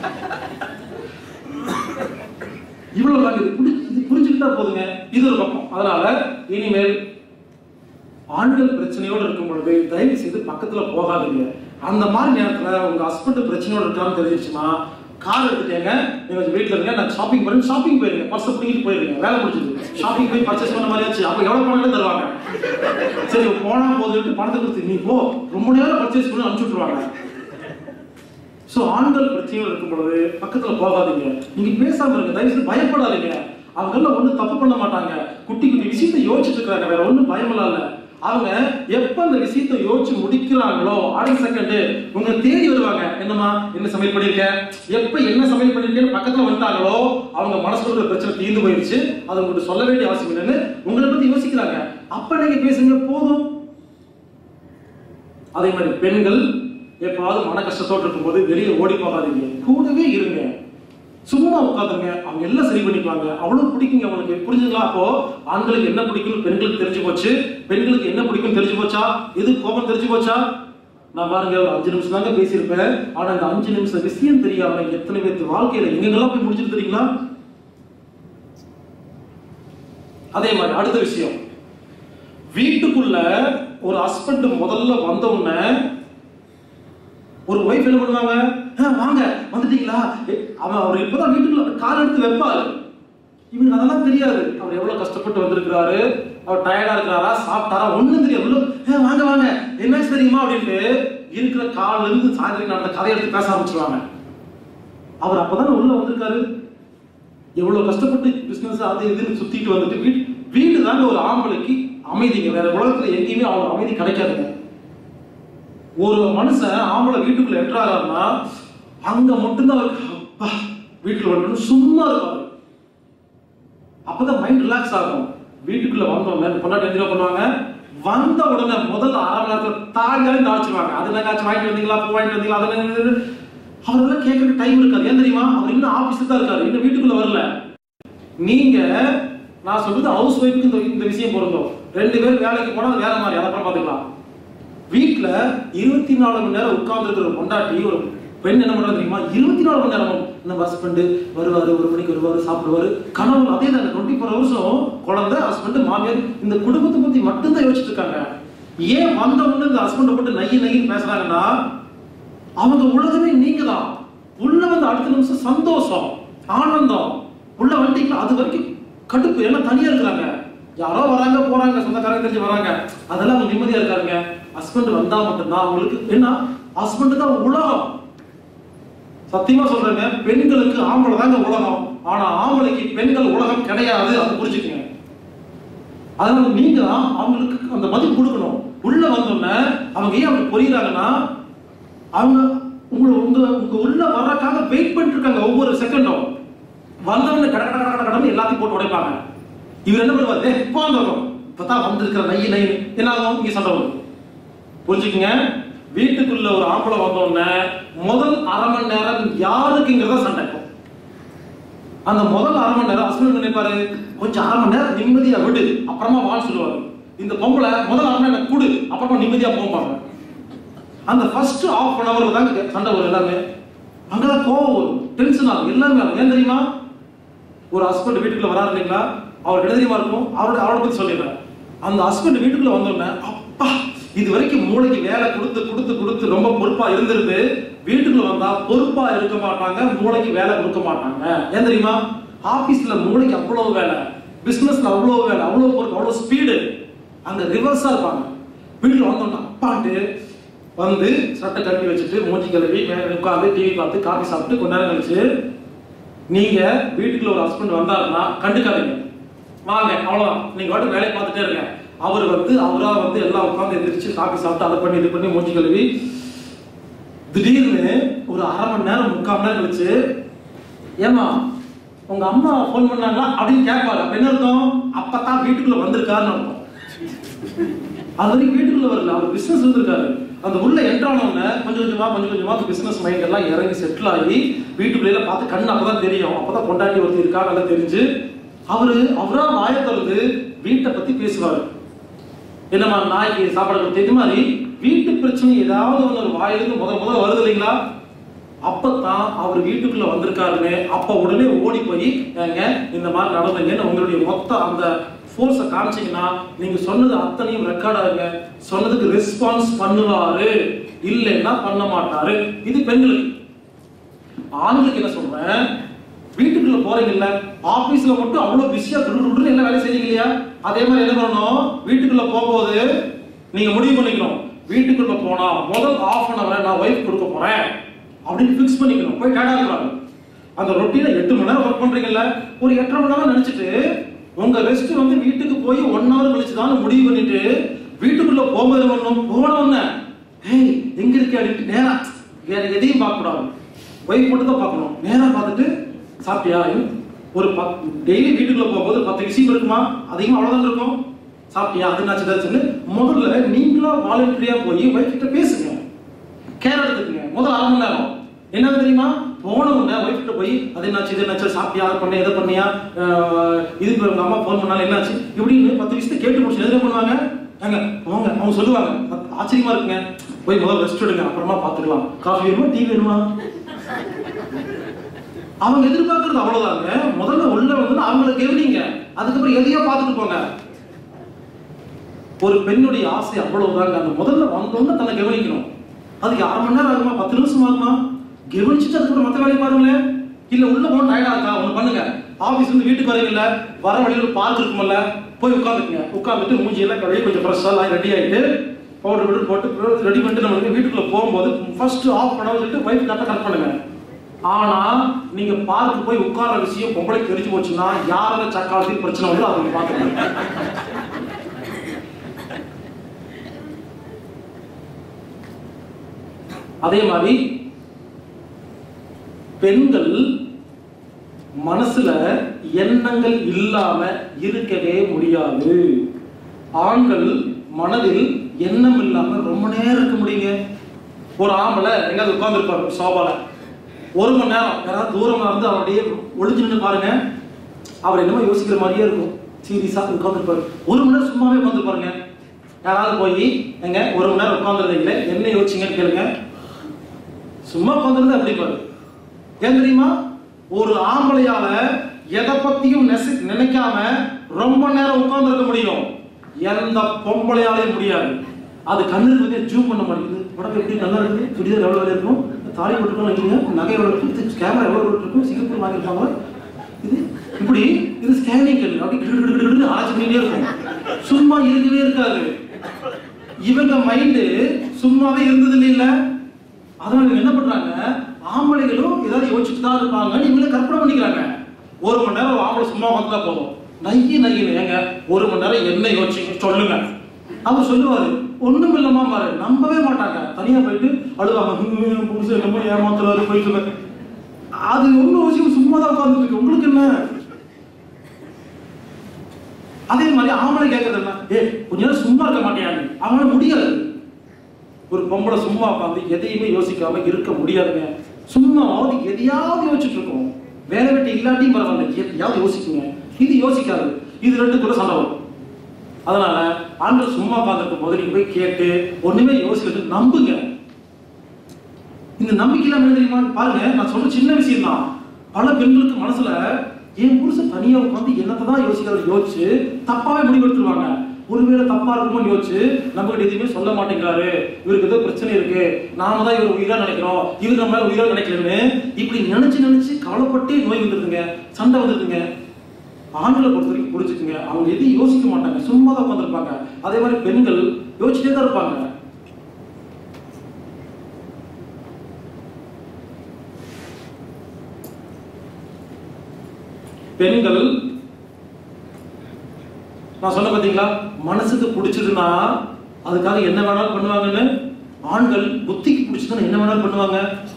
இவ்வளவு தாங்க இது புடி- இது புரிஞ்சுக்கிட்டா போதுங்க இது ஒரு பக்கம் அதனால இனிமேல் ஆண்கள் பிரச்சனையோடு இருக்கும் பொழுது தயவு செய்து பக்கத்துல போகாதீங்க அந்த மாதிரி நேரத்துல உங்க ஹஸ்பண்ட் பிரச்சனையோட இருக்கான்னு தெரிஞ்சிச்சுன்னா கார் எடுத்துட்டேங்க நீங்க வீட்டுல இருங்க நான் ஷாப்பிங் பண்ணி ஷாப்பிங் போயிருங்க பர்ஸ் பிடிக்கிட்டு போயிருங்க வேலை முடிஞ்சது ஷாப்பிங் போய் பர்ச்சேஸ் பண்ண மாதிரி ஆச்சு அப்ப எவ்வளவு பணம் தருவாங்க சரி போனா போதுட்டு பணத்தை கொடுத்து நீ போ ரொம்ப நேரம் பர்ச்சேஸ் பண்ணி அனுப்பிச்சு விட்டுருவாங்க சோ ஆண்கள் பிரச்சனைகள் இருக்கும் பொழுது பக்கத்துல போகாதீங்க நீங்க பேசாம இருங்க தயவு செய்து பயப்படாதீங்க அவங்க எல்லாம் ஒண்ணும் தப்பு பண்ண மாட்டாங்க குட்டி குட்டி விஷயத்தை யோசிச்சுட்டு இருக்காங்க வேற ஒண்ணும் பயமெல்லாம் இல்ல அவங்க எப்ப அந்த விஷயத்தை யோசிச்சு முடிக்கிறாங்களோ அடுத்த செகண்ட் உங்களை தேடி வருவாங்க என்னம்மா என்ன சமையல் பண்ணிருக்க எப்ப என்ன சமையல் பண்ணிருக்கேன்னு பக்கத்துல வந்துட்டாங்களோ அவங்க மனசுல ஒரு பிரச்சனை தீர்ந்து போயிருச்சு அதை உங்களுக்கு சொல்ல வேண்டிய அவசியம் இல்லைன்னு உங்களை பத்தி யோசிக்கிறாங்க அப்ப நீங்க பேசுங்க போதும் அதே மாதிரி பெண்கள் எப்பாவது மன கஷ்டத்தோடு இருக்கும்போது வெளியே ஓடி போகாதீங்க கூடவே இருங்க சும்மா உட்காந்துங்க அவங்க எல்லாம் சரி பண்ணிக்குவாங்க அவ்வளவு பிடிக்குங்க அவங்களுக்கு புரிஞ்சுங்களா அப்போ ஆண்களுக்கு என்ன பிடிக்கும் பெண்களுக்கு தெரிஞ்சு போச்சு பெண்களுக்கு என்ன பிடிக்கும் தெரிஞ்சு போச்சா எது கோபம் தெரிஞ்சு போச்சா நான் பாருங்க ஒரு அஞ்சு நிமிஷம் தாங்க பேசியிருப்பேன் ஆனா இந்த அஞ்சு நிமிஷம் விஷயம் தெரியாம எத்தனை பேர்த்து வாழ்க்கையில எங்கெங்கெல்லாம் போய் முடிச்சிட்டு தெரியுங்களா அதே மாதிரி அடுத்த விஷயம் வீட்டுக்குள்ள ஒரு ஹஸ்பண்ட் முதல்ல வந்த உடனே ஒரு ஒய்ஃப் என்ன பண்ணுவாங்க "ஆ, வாங்க வந்துட்டீங்களா ஏ, அவன் அவர் இப்பதான் வீட்டுக்குள்ள கால் எடுத்து வைப்பாரு இவனுக்கு அதெல்லாம் தெரியாது அவர் எவ்வளவு கஷ்டப்பட்டு வந்திருக்கிறாரு அவர் டயர்டா இருக்கிறாரா சாப்பிட்டாரா ஒண்ணும் தெரியாது உள்ள, "ஏ, வாங்க வாங்க என்ன தெரியுமா அப்படின்ட்டு இருக்கிற கால்ல இருந்து சாயந்தரம் நடந்த கதையை எடுத்து பேச ஆரம்பிச்சிருவாங்க அவர் அப்பதான் உள்ள வந்திருக்காரு எவ்வளவு கஷ்டப்பட்டு பிசினஸ் அது இதுன்னு சுத்திட்டு வந்துட்டு வீடு வீடு தாங்க ஒரு ஆம்பளைக்கு அமைதிங்க வேற உலகத்துல எங்கேயுமே அவங்க அமைதி கிடைக்காதுங்க ஒரு மனுஷன் ஆம்பளை வீட்டுக்குள்ள என்ட்ராகிறாருன்னா அங்க மட்டும்தான் அவருக்கு அப்பா வீட்டுல வரணும் சும்மா இருப்பாரு அப்பதான் மைண்ட் ரிலாக்ஸ் ஆகும் வீட்டுக்குள்ள வந்தோடனே பொண்டாட்டி என்ன பண்ணுவாங்க வந்த உடனே முதல்ல அரை மணி நேரத்துல தாழ்ந்தாலும் தாழ்ச்சிருவாங்க அது என்ன வாங்கிட்டு வந்தீங்களா பூ வாங்கிட்டு வந்தீங்களா அதெல்லாம் அவரெல்லாம் கேட்கறதுக்கு டைம் இருக்காது ஏன் தெரியுமா அவர் இன்னும் ஆபீஸ்ல தான் இருக்காரு இன்னும் வீட்டுக்குள்ள வரல நீங்க நான் சொல்றது ஹவுஸ் ஒய்ஃப்க்கு இந்த இந்த விஷயம் பொருந்தும் ரெண்டு பேரும் வேலைக்கு போனா அது வேற மாதிரி அதை அப்புறம் பாத்துக்கலாம் வீட்ல இருபத்தி நாலு மணி நேரம் உட்கார்ந்து இருக்கிற ஒரு பொண்டாட்டி ஒரு பெண் என்ன பண்றது தெரியுமா இருபத்தி நாலு மணி நேரம் நம்ம ஹஸ்பண்ட் வருவாரு ஒரு மணிக்கு வருவாரு சாப்பிடுவாரு கணவர் அதே தான் டுவெண்ட்டி ஃபோர் ஹவர்ஸும் குழந்தை ஹஸ்பண்ட் மாமியார் இந்த குடும்பத்தை பத்தி மட்டும்தான் யோசிச்சுட்டு இருக்காங்க ஏன் வந்த உடனே இந்த ஹஸ்பண்டை போட்டு நைய நையின்னு பேசுறாங்கன்னா அவங்க உலகமே நீங்க தான் உள்ள வந்து அடுத்த நிமிஷம் சந்தோஷம் ஆனந்தம் உள்ள வந்துட்டீங்களா அது வரைக்கும் கடுப்பு எல்லாம் தனியா இருக்கிறாங்க யாரோ வராங்க போறாங்க சொந்தக்காரங்க தெரிஞ்சு வராங்க அதெல்லாம் அவங்க நிம்மதியா இருக்காருங்க ஹஸ்பண்ட் வந்தா மட்டும்தான் அவங்களுக்கு என்ன ஹஸ்பண்ட் தான் உலகம் சத்தியமா சொல்றேங்க பெண்களுக்கு ஆம்பளை தாங்க உலகம் ஆனா ஆம்பளைக்கு பெண்கள் உலகம் கிடையாது அதை புரிஞ்சுக்கங்க அதனால நீங்க தான் அவங்களுக்கு அந்த மதிப்பு கொடுக்கணும் உள்ள வந்தோடனே அவங்க ஏன் அப்படி புரியுறாங்கன்னா அவங்க உங்களை உங்க உங்க உள்ள வர்றதுக்காக வெயிட் பண்ணிட்டு இருக்காங்க ஒவ்வொரு செகண்டும் வந்தவங்க கட கட கட கடன்னு எல்லாத்தையும் போட்டு உடைப்பாங்க இவர் என்ன பண்ணுவார் ஏ போந்தோம் இப்பதான் வந்திருக்கிற நை நை என்ன ஆகும் இங்க சண்டை வரும் புரிஞ்சுக்குங்க வீட்டுக்குள்ள ஒரு ஆம்பளை வந்தோடனே முதல் அரை மணி நேரம் யாருக்குங்கிறத சண்டை அந்த முதல் அரை மணி நேரம் ஹஸ்பண்ட் நினைப்பாரு கொஞ்சம் அரை மணி நேரம் நிம்மதியா விடு அப்புறமா வாழ் சொல்லுவாரு இந்த பொம்பளை முதல் அரை மணி நேரம் குடு அப்புறமா நிம்மதியா போவாங்க அந்த ஃபர்ஸ்ட் ஆஃப் அன் ஹவர்ல தான் சண்டை வரும் எல்லாமே அங்கதான் கோவம் வரும் டென்ஷன் ஆகும் எல்லாமே ஆகும் ஏன் தெரியுமா ஒரு ஹஸ்பண்ட் வீட்டுக்குள்ள வராரு இல்லைங்களா அவர் என்ன தெரியுமா இருக்கும் அவரோட அவரை பத்தி சொல்லிடுறேன் அந்த ஹஸ்பண்ட் வீட்டுக்குள்ள வந்தோடனே அப்பா இது வரைக்கும் மூளைக்கு வேலை கொடுத்து கொடுத்து கொடுத்து ரொம்ப பொறுப்பா இருந்திருந்து வீட்டுக்குள்ள வந்தா பொறுப்பா இருக்க மாட்டாங்க மூளைக்கு வேலை கொடுக்க மாட்டாங்க ஏன் தெரியுமா ஆபீஸ்ல மூளைக்கு அவ்வளவு வேலை பிசினஸ்ல அவ்வளவு வேலை அவ்வளவு பொறுப்பு அவ்வளவு ஸ்பீடு அங்க ரிவர்ஸா இருப்பாங்க வீட்டுல வந்தோம்னா அப்பாட்டு வந்து சட்டை கட்டி வச்சுட்டு மூஞ்சி கழுவி மேல உட்காந்து டிவி பார்த்து காஃபி சாப்பிட்டு கொஞ்ச நேரம் கழிச்சு நீங்க வீட்டுக்குள்ள ஒரு ஹஸ்பண்ட் வந்தாருன்னா கண்டுக்காதீங்க வாங்க அவ்வளவுதான் நீங்க வாட்டு வேலையை பார்த்துட்டே இருங்க அவர் வந்து அவரா வந்து எல்லாம் உட்காந்து எந்திரிச்சு காஃபி சாப்பிட்டு அதை பண்ணி இது பண்ணி மூஞ்சி கழுவி திடீர்னு ஒரு அரை மணி நேரம் முக்கால் மணி நேரம் கழிச்சு ஏமா உங்க அம்மா ஃபோன் பண்ணாங்களா அப்படின்னு கேட்பாரு அப்ப என்ன அர்த்தம் அப்பதான் வீட்டுக்குள்ள வந்திருக்காருன்னு அர்த்தம் அது வரைக்கும் வீட்டுக்குள்ள வரல அவர் பிசினஸ் வந்திருக்காரு அந்த உள்ள என்ட்ரானவங்க கொஞ்சம் கொஞ்சமா கொஞ்சம் கொஞ்சமா பிசினஸ் மைண்ட் எல்லாம் இறங்கி செட்டில் ஆகி வீட்டுக்குள்ள எல்லாம் பார்த்து கண்ணு அப்பதான் தெரியும் அப்பதான் பொண்டாட்டி ஒருத்தர் இருக்கா நல்லா தெரிஞ்சு அவரு அவரா வாயை திறந்து வீட்டை பத்தி பேசுவாரு என்னம்மா நாய்க்கு சாப்பாடு கொடுத்து இது மாதிரி வீட்டு பிரச்சனை ஏதாவது ஒன்று ஒரு வாயிலிருந்து முத முத வருது இல்லைங்களா அப்பதான் அவர் வீட்டுக்குள்ள வந்திருக்காருன்னு அப்ப உடனே ஓடி போய் ஏங்க இந்த மாதிரி நடந்துங்கன்னு உங்களுடைய மொத்த அந்த ஃபோர்ஸை காமிச்சீங்கன்னா நீங்க சொன்னது அத்தனையும் ரெக்கார்ட் ஆகுங்க சொன்னதுக்கு ரெஸ்பான்ஸ் பண்ணுவாரு இல்லைன்னா பண்ண மாட்டாரு இது பெண்களுக்கு ஆண்களுக்கு என்ன சொல்றேன் வீட்டுக்குள்ள போறீங்கல்ல ஆபீஸ்ல மட்டும் அவ்வளவு பிஸியா துடு என்ன வேலை செய்றீங்க இல்லையா அதே மாதிரி என்ன பண்ணணும் வீட்டுக்குள்ள போகும்போது நீங்க முடிவு பண்ணிக்கணும் வீட்டுக்குள்ள போனா முதல் ஆஃப் அன் அவர் நான் ஒய்ஃப் கொடுக்க போறேன் அப்படின்னு ஃபிக்ஸ் பண்ணிக்கணும் போய் டேடா இருக்கிறாங்க அந்த ரொட்டீனை எட்டு மணி நேரம் ஒர்க் பண்றீங்கல்ல ஒரு எட்டரை மணி நேரம் நினைச்சிட்டு உங்க ரெஸ்ட் வந்து வீட்டுக்கு போய் ஒன் ஹவர் கழிச்சு தான் முடிவு பண்ணிட்டு வீட்டுக்குள்ள போகும்போது என்ன பண்ணணும் போனோன்னு ஏய் எங்க இருக்கு அப்படின்ட்டு நேரா வேற எதையும் பார்க்க கூடாது ஒய்ஃப் மட்டும் தான் பார்க்கணும் நேரா பார்த்துட்டு சாப்பிட்டியா ஒரு பத் டெய்லி வீட்டுக்குள்ள போகும்போது பத்து விஷயம் இருக்குமா அதிகமா அவ்வளவுதான் இருக்கும் சாப்பிட்டியா அது என்னாச்சு இதாச்சுன்னு முதல்ல நீங்களா வாலண்டரியா போய் ஒய்ஃப் கிட்ட பேசுங்க கேர் எடுத்துக்கங்க முதல் அரை மணி நேரம் என்ன தெரியுமா போன உடனே ஒய்ஃப் கிட்ட போய் அது என்னாச்சு இது என்னாச்சு சாப்பிட்டியா அதை பண்ண எதை பண்ணியா அஹ், இதுக்கு உங்க அம்மா ஃபோன் பண்ணாலும் என்னாச்சு இப்படின்னு பத்து விஷயத்தை கேட்டு முடிச்சு எதுல பண்ணுவாங்க ஏங்க போங்க அவங்க சொல்லுவாங்க "பத்- ஆச்சரியமா இருக்குங்க போய் முதல்ல ரெஸ்ட் எடுங்க அப்புறமா பார்த்துக்கலாம் காஃபி வேணுமா டீ வேணுமா அவங்க எதிர்பார்க்கறது அவ்வளவுதாங்க முதல்ல உள்ள வந்து அவங்கள கவனிங்க அதுக்கப்புறம் எதையோ பார்த்துட்டு போங்க ஒரு பெண்ணுடைய ஆசை அவ்வளவுதாங்க அந்த முதல்ல வந்தோன்னு தன்னை கவனிக்கணும் அதுக்கு அரை மணி நேரம் ஆகுமா பத்து நிமிஷம் ஆகுமா கவனிச்சுட்டு அதுக்கப்புறம் மற்ற வேலையை பாருங்களேன் இல்ல உள்ள போன டயர்டா இருக்கா ஒண்ணு பண்ணுங்க ஆபீஸ் வந்து வீட்டுக்கு வரீங்கல்ல வர வழியில ஒரு பார்க் இருக்குமல்ல போய் உட்காந்துக்குங்க உட்காந்துட்டு மூஞ்சி எல்லாம் கழுவி கொஞ்சம் ஃப்ரெஷ்ஷாக ரெடி ஆயிட்டு பவுடர் விட்டு போட்டு ரெடி பண்ணிட்டு நம்ம வந்து வீட்டுக்குள்ள போகும்போது ஃபர்ஸ்ட் ஆஃப் பண்ண சொல்லிட்டு ஒய்ஃப் கரெக்டாக கட் பண்ணுங்க ஆனா நீங்க பார்க்க போய் உட்கார்ற விஷயம் பொம்பளைக்கு தெரிஞ்சு போச்சுன்னா யாரோட சக்காலத்தில் பிரச்சனை வந்து அதை நீங்க பார்த்துக்கணும் அதே மாதிரி பெண்கள் மனசுல எண்ணங்கள் இல்லாம இருக்கவே முடியாது ஆண்கள் மனதில் எண்ணம் இல்லாம ரொம்ப நேரம் இருக்க முடியுங்க ஒரு ஆம்பளை எங்காவது உட்கார்ந்துருப்பாரு சோபால ஒரு மணி நேரம் யாராவது தூரமா இருந்து அவருடைய ஒளிஞ்சு நின்று பாருங்க அவர் என்னமோ யோசிக்கிற மாதிரியே இருக்கும் சீரியஸா உட்காந்துருப்பாரு ஒரு மணி நேரம் சும்மாவே உட்காந்துருப்பாருங்க யாராவது போய் எங்க ஒரு மணி நேரம் உட்காந்துருந்தீங்களே என்ன யோசிச்சீங்கன்னு கேளுங்க சும்மா உட்காந்துருந்தா எப்படி பாரு ஏன் தெரியுமா ஒரு ஆம்பளையால எதை பத்தியும் நெசி- நினைக்காம ரொம்ப நேரம் உட்கார்ந்திருக்க முடியும் எந்த பொம்பளையாலையும் முடியாது அது கண்ணுக்கு வந்து ஜூம் பண்ண மாட்டேங்குது உடம்பு எப்படி நல்லா இருக்கு சுடிதார் எவ்வளவு விலை இருக்கும் தாலி போட்டுருக்கோம் வைக்கிறீங்க நகை எவ்வளவு இருக்கும் இது கேமரா எவ்வளவு ரேட் இருக்கும் சிங்கப்பூர் வாங்கியிருப்பாங்க இது இப்படி இது ஸ்கேனிங் கல் அப்படி கிடு கிடு கிடு ஆராய்ச்சி பண்ணிட்டே இருக்கும் சும்மா இருக்கவே இருக்காது இவங்க மைண்டு சும்மாவே இருந்தது இல்ல அதனால இவங்க என்ன பண்றாங்க ஆம்பளைகளும் ஏதாவது யோசிச்சுட்டு தான் இருப்பாங்கன்னு இவங்களே கற்பனை பண்ணிக்கிறாங்க ஒரு மணி நேரம் ஒரு ஆம்பளை சும்மா வந்தா போதும் நைய நையின்னு ஏங்க ஒரு மணி நேரம் என்ன யோசிச்சு சொல்லுங்க அவர் சொல்லுவாரு ஒண்ணும் இல்லம்மா பாரு நம்பவே மாட்டாங்க தனியா போயிட்டு அழுவாங்க "ஹம், என் புருஷன் என்னமோ ஏமாத்துறாரு போயிட்டு அது ஒன்றும் விஷயம் சும்மா தான் உட்காந்துட்டு இருக்கு உங்களுக்கு என்ன அதே மாதிரி ஆம்பளை கேட்கறது என்ன ஏ கொஞ்ச நேரம் சும்மா இருக்க மாட்டேன் அவனால முடியாது ஒரு பொம்பளை சும்மா உட்காந்து எதையுமே யோசிக்காம இருக்க முடியாதுங்க சும்மாவது எதையாவது யோசிச்சுட்டு இருக்கோம் வேலை வெட்டி இல்லாட்டியும் பரவாயில்ல எதையாவது யோசிக்குங்க இது யோசிக்காது இது ரெண்டு கூட சண்டை வரும் அதனால ஆண்கள் சும்மா உட்காந்துருக்கும் போது நீங்க போய் கேட்டு ஒண்ணுமே யோசிக்கிறது நம்புங்க இந்த நம்பிக்கையில என்ன தெரியுமா பாருங்க நான் சொல்ற சின்ன விஷயம் தான் பல பெண்களுக்கு மனசுல என் புருஷன் தனியா உட்காந்து என்னத்தை தான் யோசிக்கிறாரு யோசிச்சு தப்பாவே முடிவெடுத்துருவாங்க ஒருவேளை தப்பா இருக்குமோன்னு யோசிச்சு நம்ம கிட்ட எதுவுமே சொல்ல மாட்டேங்கிறாரு இவருக்கு ஏதோ பிரச்சனை இருக்கு நாம தான் இவர் உயிரா நினைக்கிறோம் இவர் நம்ம உயிரா நினைக்கலன்னு இப்படி நினைச்சு நினைச்சு கவலைப்பட்டே நோய் வந்துருதுங்க சண்டை வந்துருதுங்க ஆண்களை பொறுத்த வரைக்கும் புரிஞ்சுக்குங்க அவங்க எதையும் யோசிக்க மாட்டாங்க சும்மா தான் உட்காந்துருப்பாங்க அதே மாதிரி பெண்கள் யோசிச்சுட்டே தான் இருப்பாங்க பெண்கள் நான் சொன்ன பாத்தீங்களா மனசுக்கு பிடிச்சதுன்னா அதுக்காக என்ன வேணாலும் பண்ணுவாங்கன்னு ஆண்கள் புத்திக்கு பிடிச்சதுன்னா என்ன வேணாலும் பண்ணுவாங்க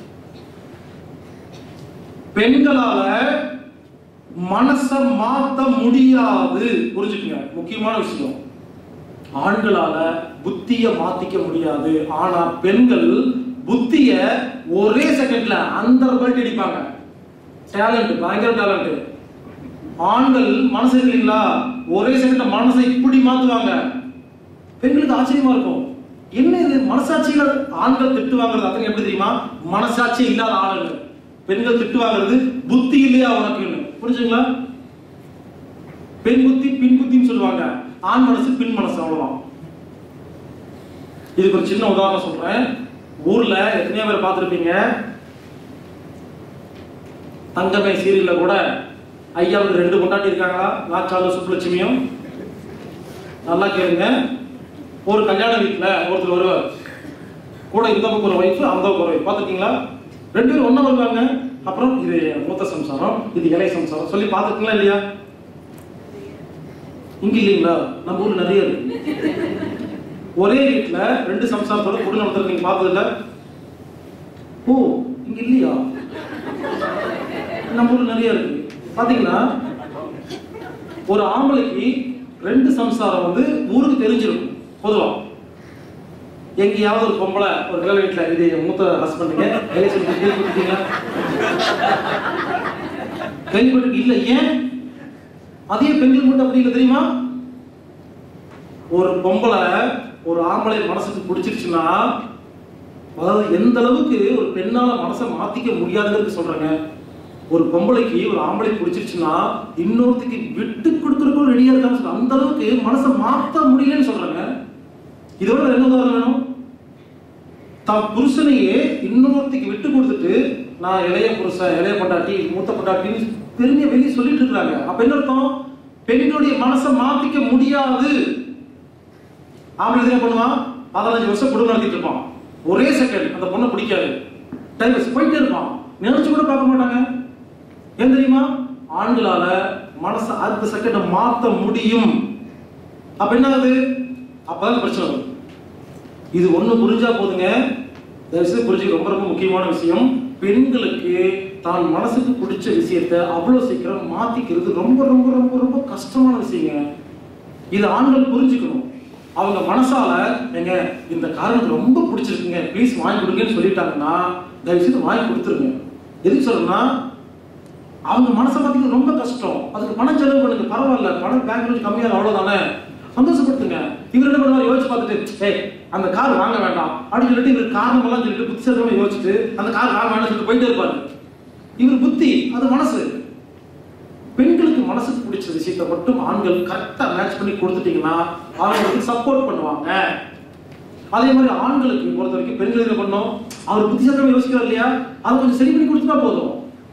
பெண்களால மனச மாத்த முடியாது புரிஞ்சுக்கங்க முக்கியமான விஷயம் ஆண்களால புத்திய மாத்திக்க முடியாது ஆனா பெண்கள் புத்திய ஒரே செகண்ட்ல அந்த பல்ட் அடிப்பாங்க டேலண்ட் பயங்கர டேலண்ட் ஆண்கள் மனசு இருக்கு இல்லைங்களா ஒரே செகண்ட்ல மனசை இப்படி மாத்துவாங்க பெண்களுக்கு ஆச்சரியமா இருக்கும் என்ன இது மனசாட்சியில ஆண்கள் திட்டு வாங்குறது அத்தனை எப்படி தெரியுமா மனசாட்சி இல்லாத ஆளுங்க பெண்கள் திட்டு வாங்குறது புத்தி இல்லையா உனக்குன்னு புரிஞ்சுங்களா பெண் புத்தி பின் புத்தின்னு சொல்லுவாங்க ஆண் மனசு பின் மனசு அவ்வளவுதான் இதுக்கு ஒரு சின்ன உதாரணம் சொல்றேன் ஊர்ல எத்தனையோ பேர் பார்த்திருப்பீங்க தங்கமே சீரியல்ல கூட ஐயாவுக்கு ரெண்டு கொண்டாட்டி இருக்காங்களா நாச்சாலும் சுப்புலட்சுமியும் நல்லா கேளுங்க ஒரு கல்யாண வீட்டுல ஒருத்தர் வருவார் கூட இந்த பக்கம் ஒரு ஒய்ஃப் அந்த பக்கம் ஒரு ஒய்ஃப் பார்த்துருக்கீங்களா ரெண்டு பேரும் ஒண்ணா வருவாங்க அப்புறம் இது மூத்த சம்சாரம் இது இளைய சம்சாரம் சொல்லி பார்த்துருக்கீங்களா இல்லையா இங்க இல்லைங்களா நம்ம ஊர்ல நிறைய இருக்கு ஒரே வீட்டுல ரெண்டு சம்சாரத்தோட குடும்பம் நடத்துறது நீங்க பார்த்தது இல்ல ஓ இங்க இல்லையா நம்ம ஊர்ல நிறைய இருக்கு பாத்தீங்கன்னா ஒரு ஆம்பளைக்கு ரெண்டு சம்சாரம் வந்து ஊருக்கு தெரிஞ்சிருக்கும் பொதுவா எங்கேயாவது ஒரு பொம்பளை ஒரு கல்யாண வீட்டுல இது என் மூத்த ஹஸ்பண்டுங்க எலெக்ஷன் கேள்விப்பட்டீங்களா கேள்விப்பட்டு இல்ல ஏன் அதே பெண்கள் மட்டும் அப்படி இல்லை தெரியுமா ஒரு பொம்பளை ஒரு ஆம்பளை மனசுக்கு பிடிச்சிருச்சுன்னா அதாவது எந்த அளவுக்கு ஒரு பெண்ணால மனசை மாத்திக்க முடியாதுங்கிறது சொல்றேங்க ஒரு பொம்பளைக்கு ஒரு ஆம்பளை பிடிச்சிருச்சுன்னா இன்னொருத்துக்கு விட்டு கொடுக்கறதுக்கும் ரெடியா இருக்கான்னு சொல்ல அந்த அளவுக்கு மனசை மாத்த முடியலன்னு சொல்றாங்க இதோட வேற என்ன உதாரணம் வேணும் தன் புருஷனையே இன்னொருத்திக்கு விட்டு கொடுத்துட்டு நான் இளைய புருஷன் இளைய பொண்டாட்டி மூத்த பொண்டாட்டின்னு பெருமையை வெளியே சொல்லிட்டு இருக்காங்க அப்ப என்ன அர்த்தம் பெண்களுடைய மனசை மாத்திக்க முடியாது ஆம்பளை என்ன பண்ணுவான் பதினஞ்சு வருஷம் குடும்பம் நடத்திட்டு இருப்பான் ஒரே செகண்ட் அந்த பொண்ணை பிடிக்காது டைம் போயிட்டே இருப்பான் நினைச்சு கூட பார்க்க மாட்டாங்க ஏன் தெரியுமா ஆண்களால மனசை அடுத்த செகண்ட் மாத்த முடியும் அப்ப என்ன ஆகுது அப்பதான் பிரச்சனை வரும் இது ஒண்ணு புரிஞ்சா போதுங்க தயவுசெய்து புரிஞ்சுக்க ரொம்ப ரொம்ப முக்கியமான விஷயம் பெண்களுக்கு தான் மனசுக்கு பிடிச்ச விஷயத்த அவ்வளவு சீக்கிரம் மாத்திக்கிறது ரொம்ப ரொம்ப ரொம்ப ரொம்ப கஷ்டமான விஷயங்க இது ஆண்கள் புரிஞ்சுக்கணும் அவங்க மனசால எங்க இந்த கார் எனக்கு ரொம்ப பிடிச்சிருக்குங்க ப்ளீஸ் வாங்கி கொடுங்கன்னு சொல்லிட்டாங்கன்னா தயவுசெய்து வாங்கி கொடுத்துருங்க எதுக்கு சொல்றேன்னா அவங்க மனசை பார்த்தீங்கன்னா ரொம்ப கஷ்டம் அதுக்கு பணம் செலவு பண்ணுங்க பரவாயில்ல பணம் பேங்க் வச்சு கம்மியாக அவ்வளவுதானே சந்தோஷப்படுத்துங்க இவர் என்ன பண்ணுவார் யோசிச்சு பார்த்துட்டு ஏய் அந்த கார் வாங்க வேண்டாம் அப்படின்னு சொல்லிட்டு இவர் காரணம் எல்லாம் சொல்லிட்டு புத்திசாலித்தனமா யோசிச்சுட்டு அந்த கார் வாங்க வேண்டாம்னு சொல்லிட்டு போயிட்டே இருப்பாரு இவர் புத்தி அது மனசு பெண்களுக்கு மனசுக்கு பிடிச்ச விஷயத்தை மட்டும் ஆண்கள் கரெக்டா மேட்ச் பண்ணி கொடுத்துட்டீங்கன்னா அவங்களுக்கு சப்போர்ட் பண்ணுவாங்க அதே மாதிரி ஆண்களுக்கு பொறுத்த வரைக்கும் பெண்கள் என்ன பண்ணோம் அவர் புத்திசாலித்தனமா யோசிக்கிறார் இல்லையா அதை கொஞ்சம் சரி பண்ணி கொடுத்துட்டா போதும்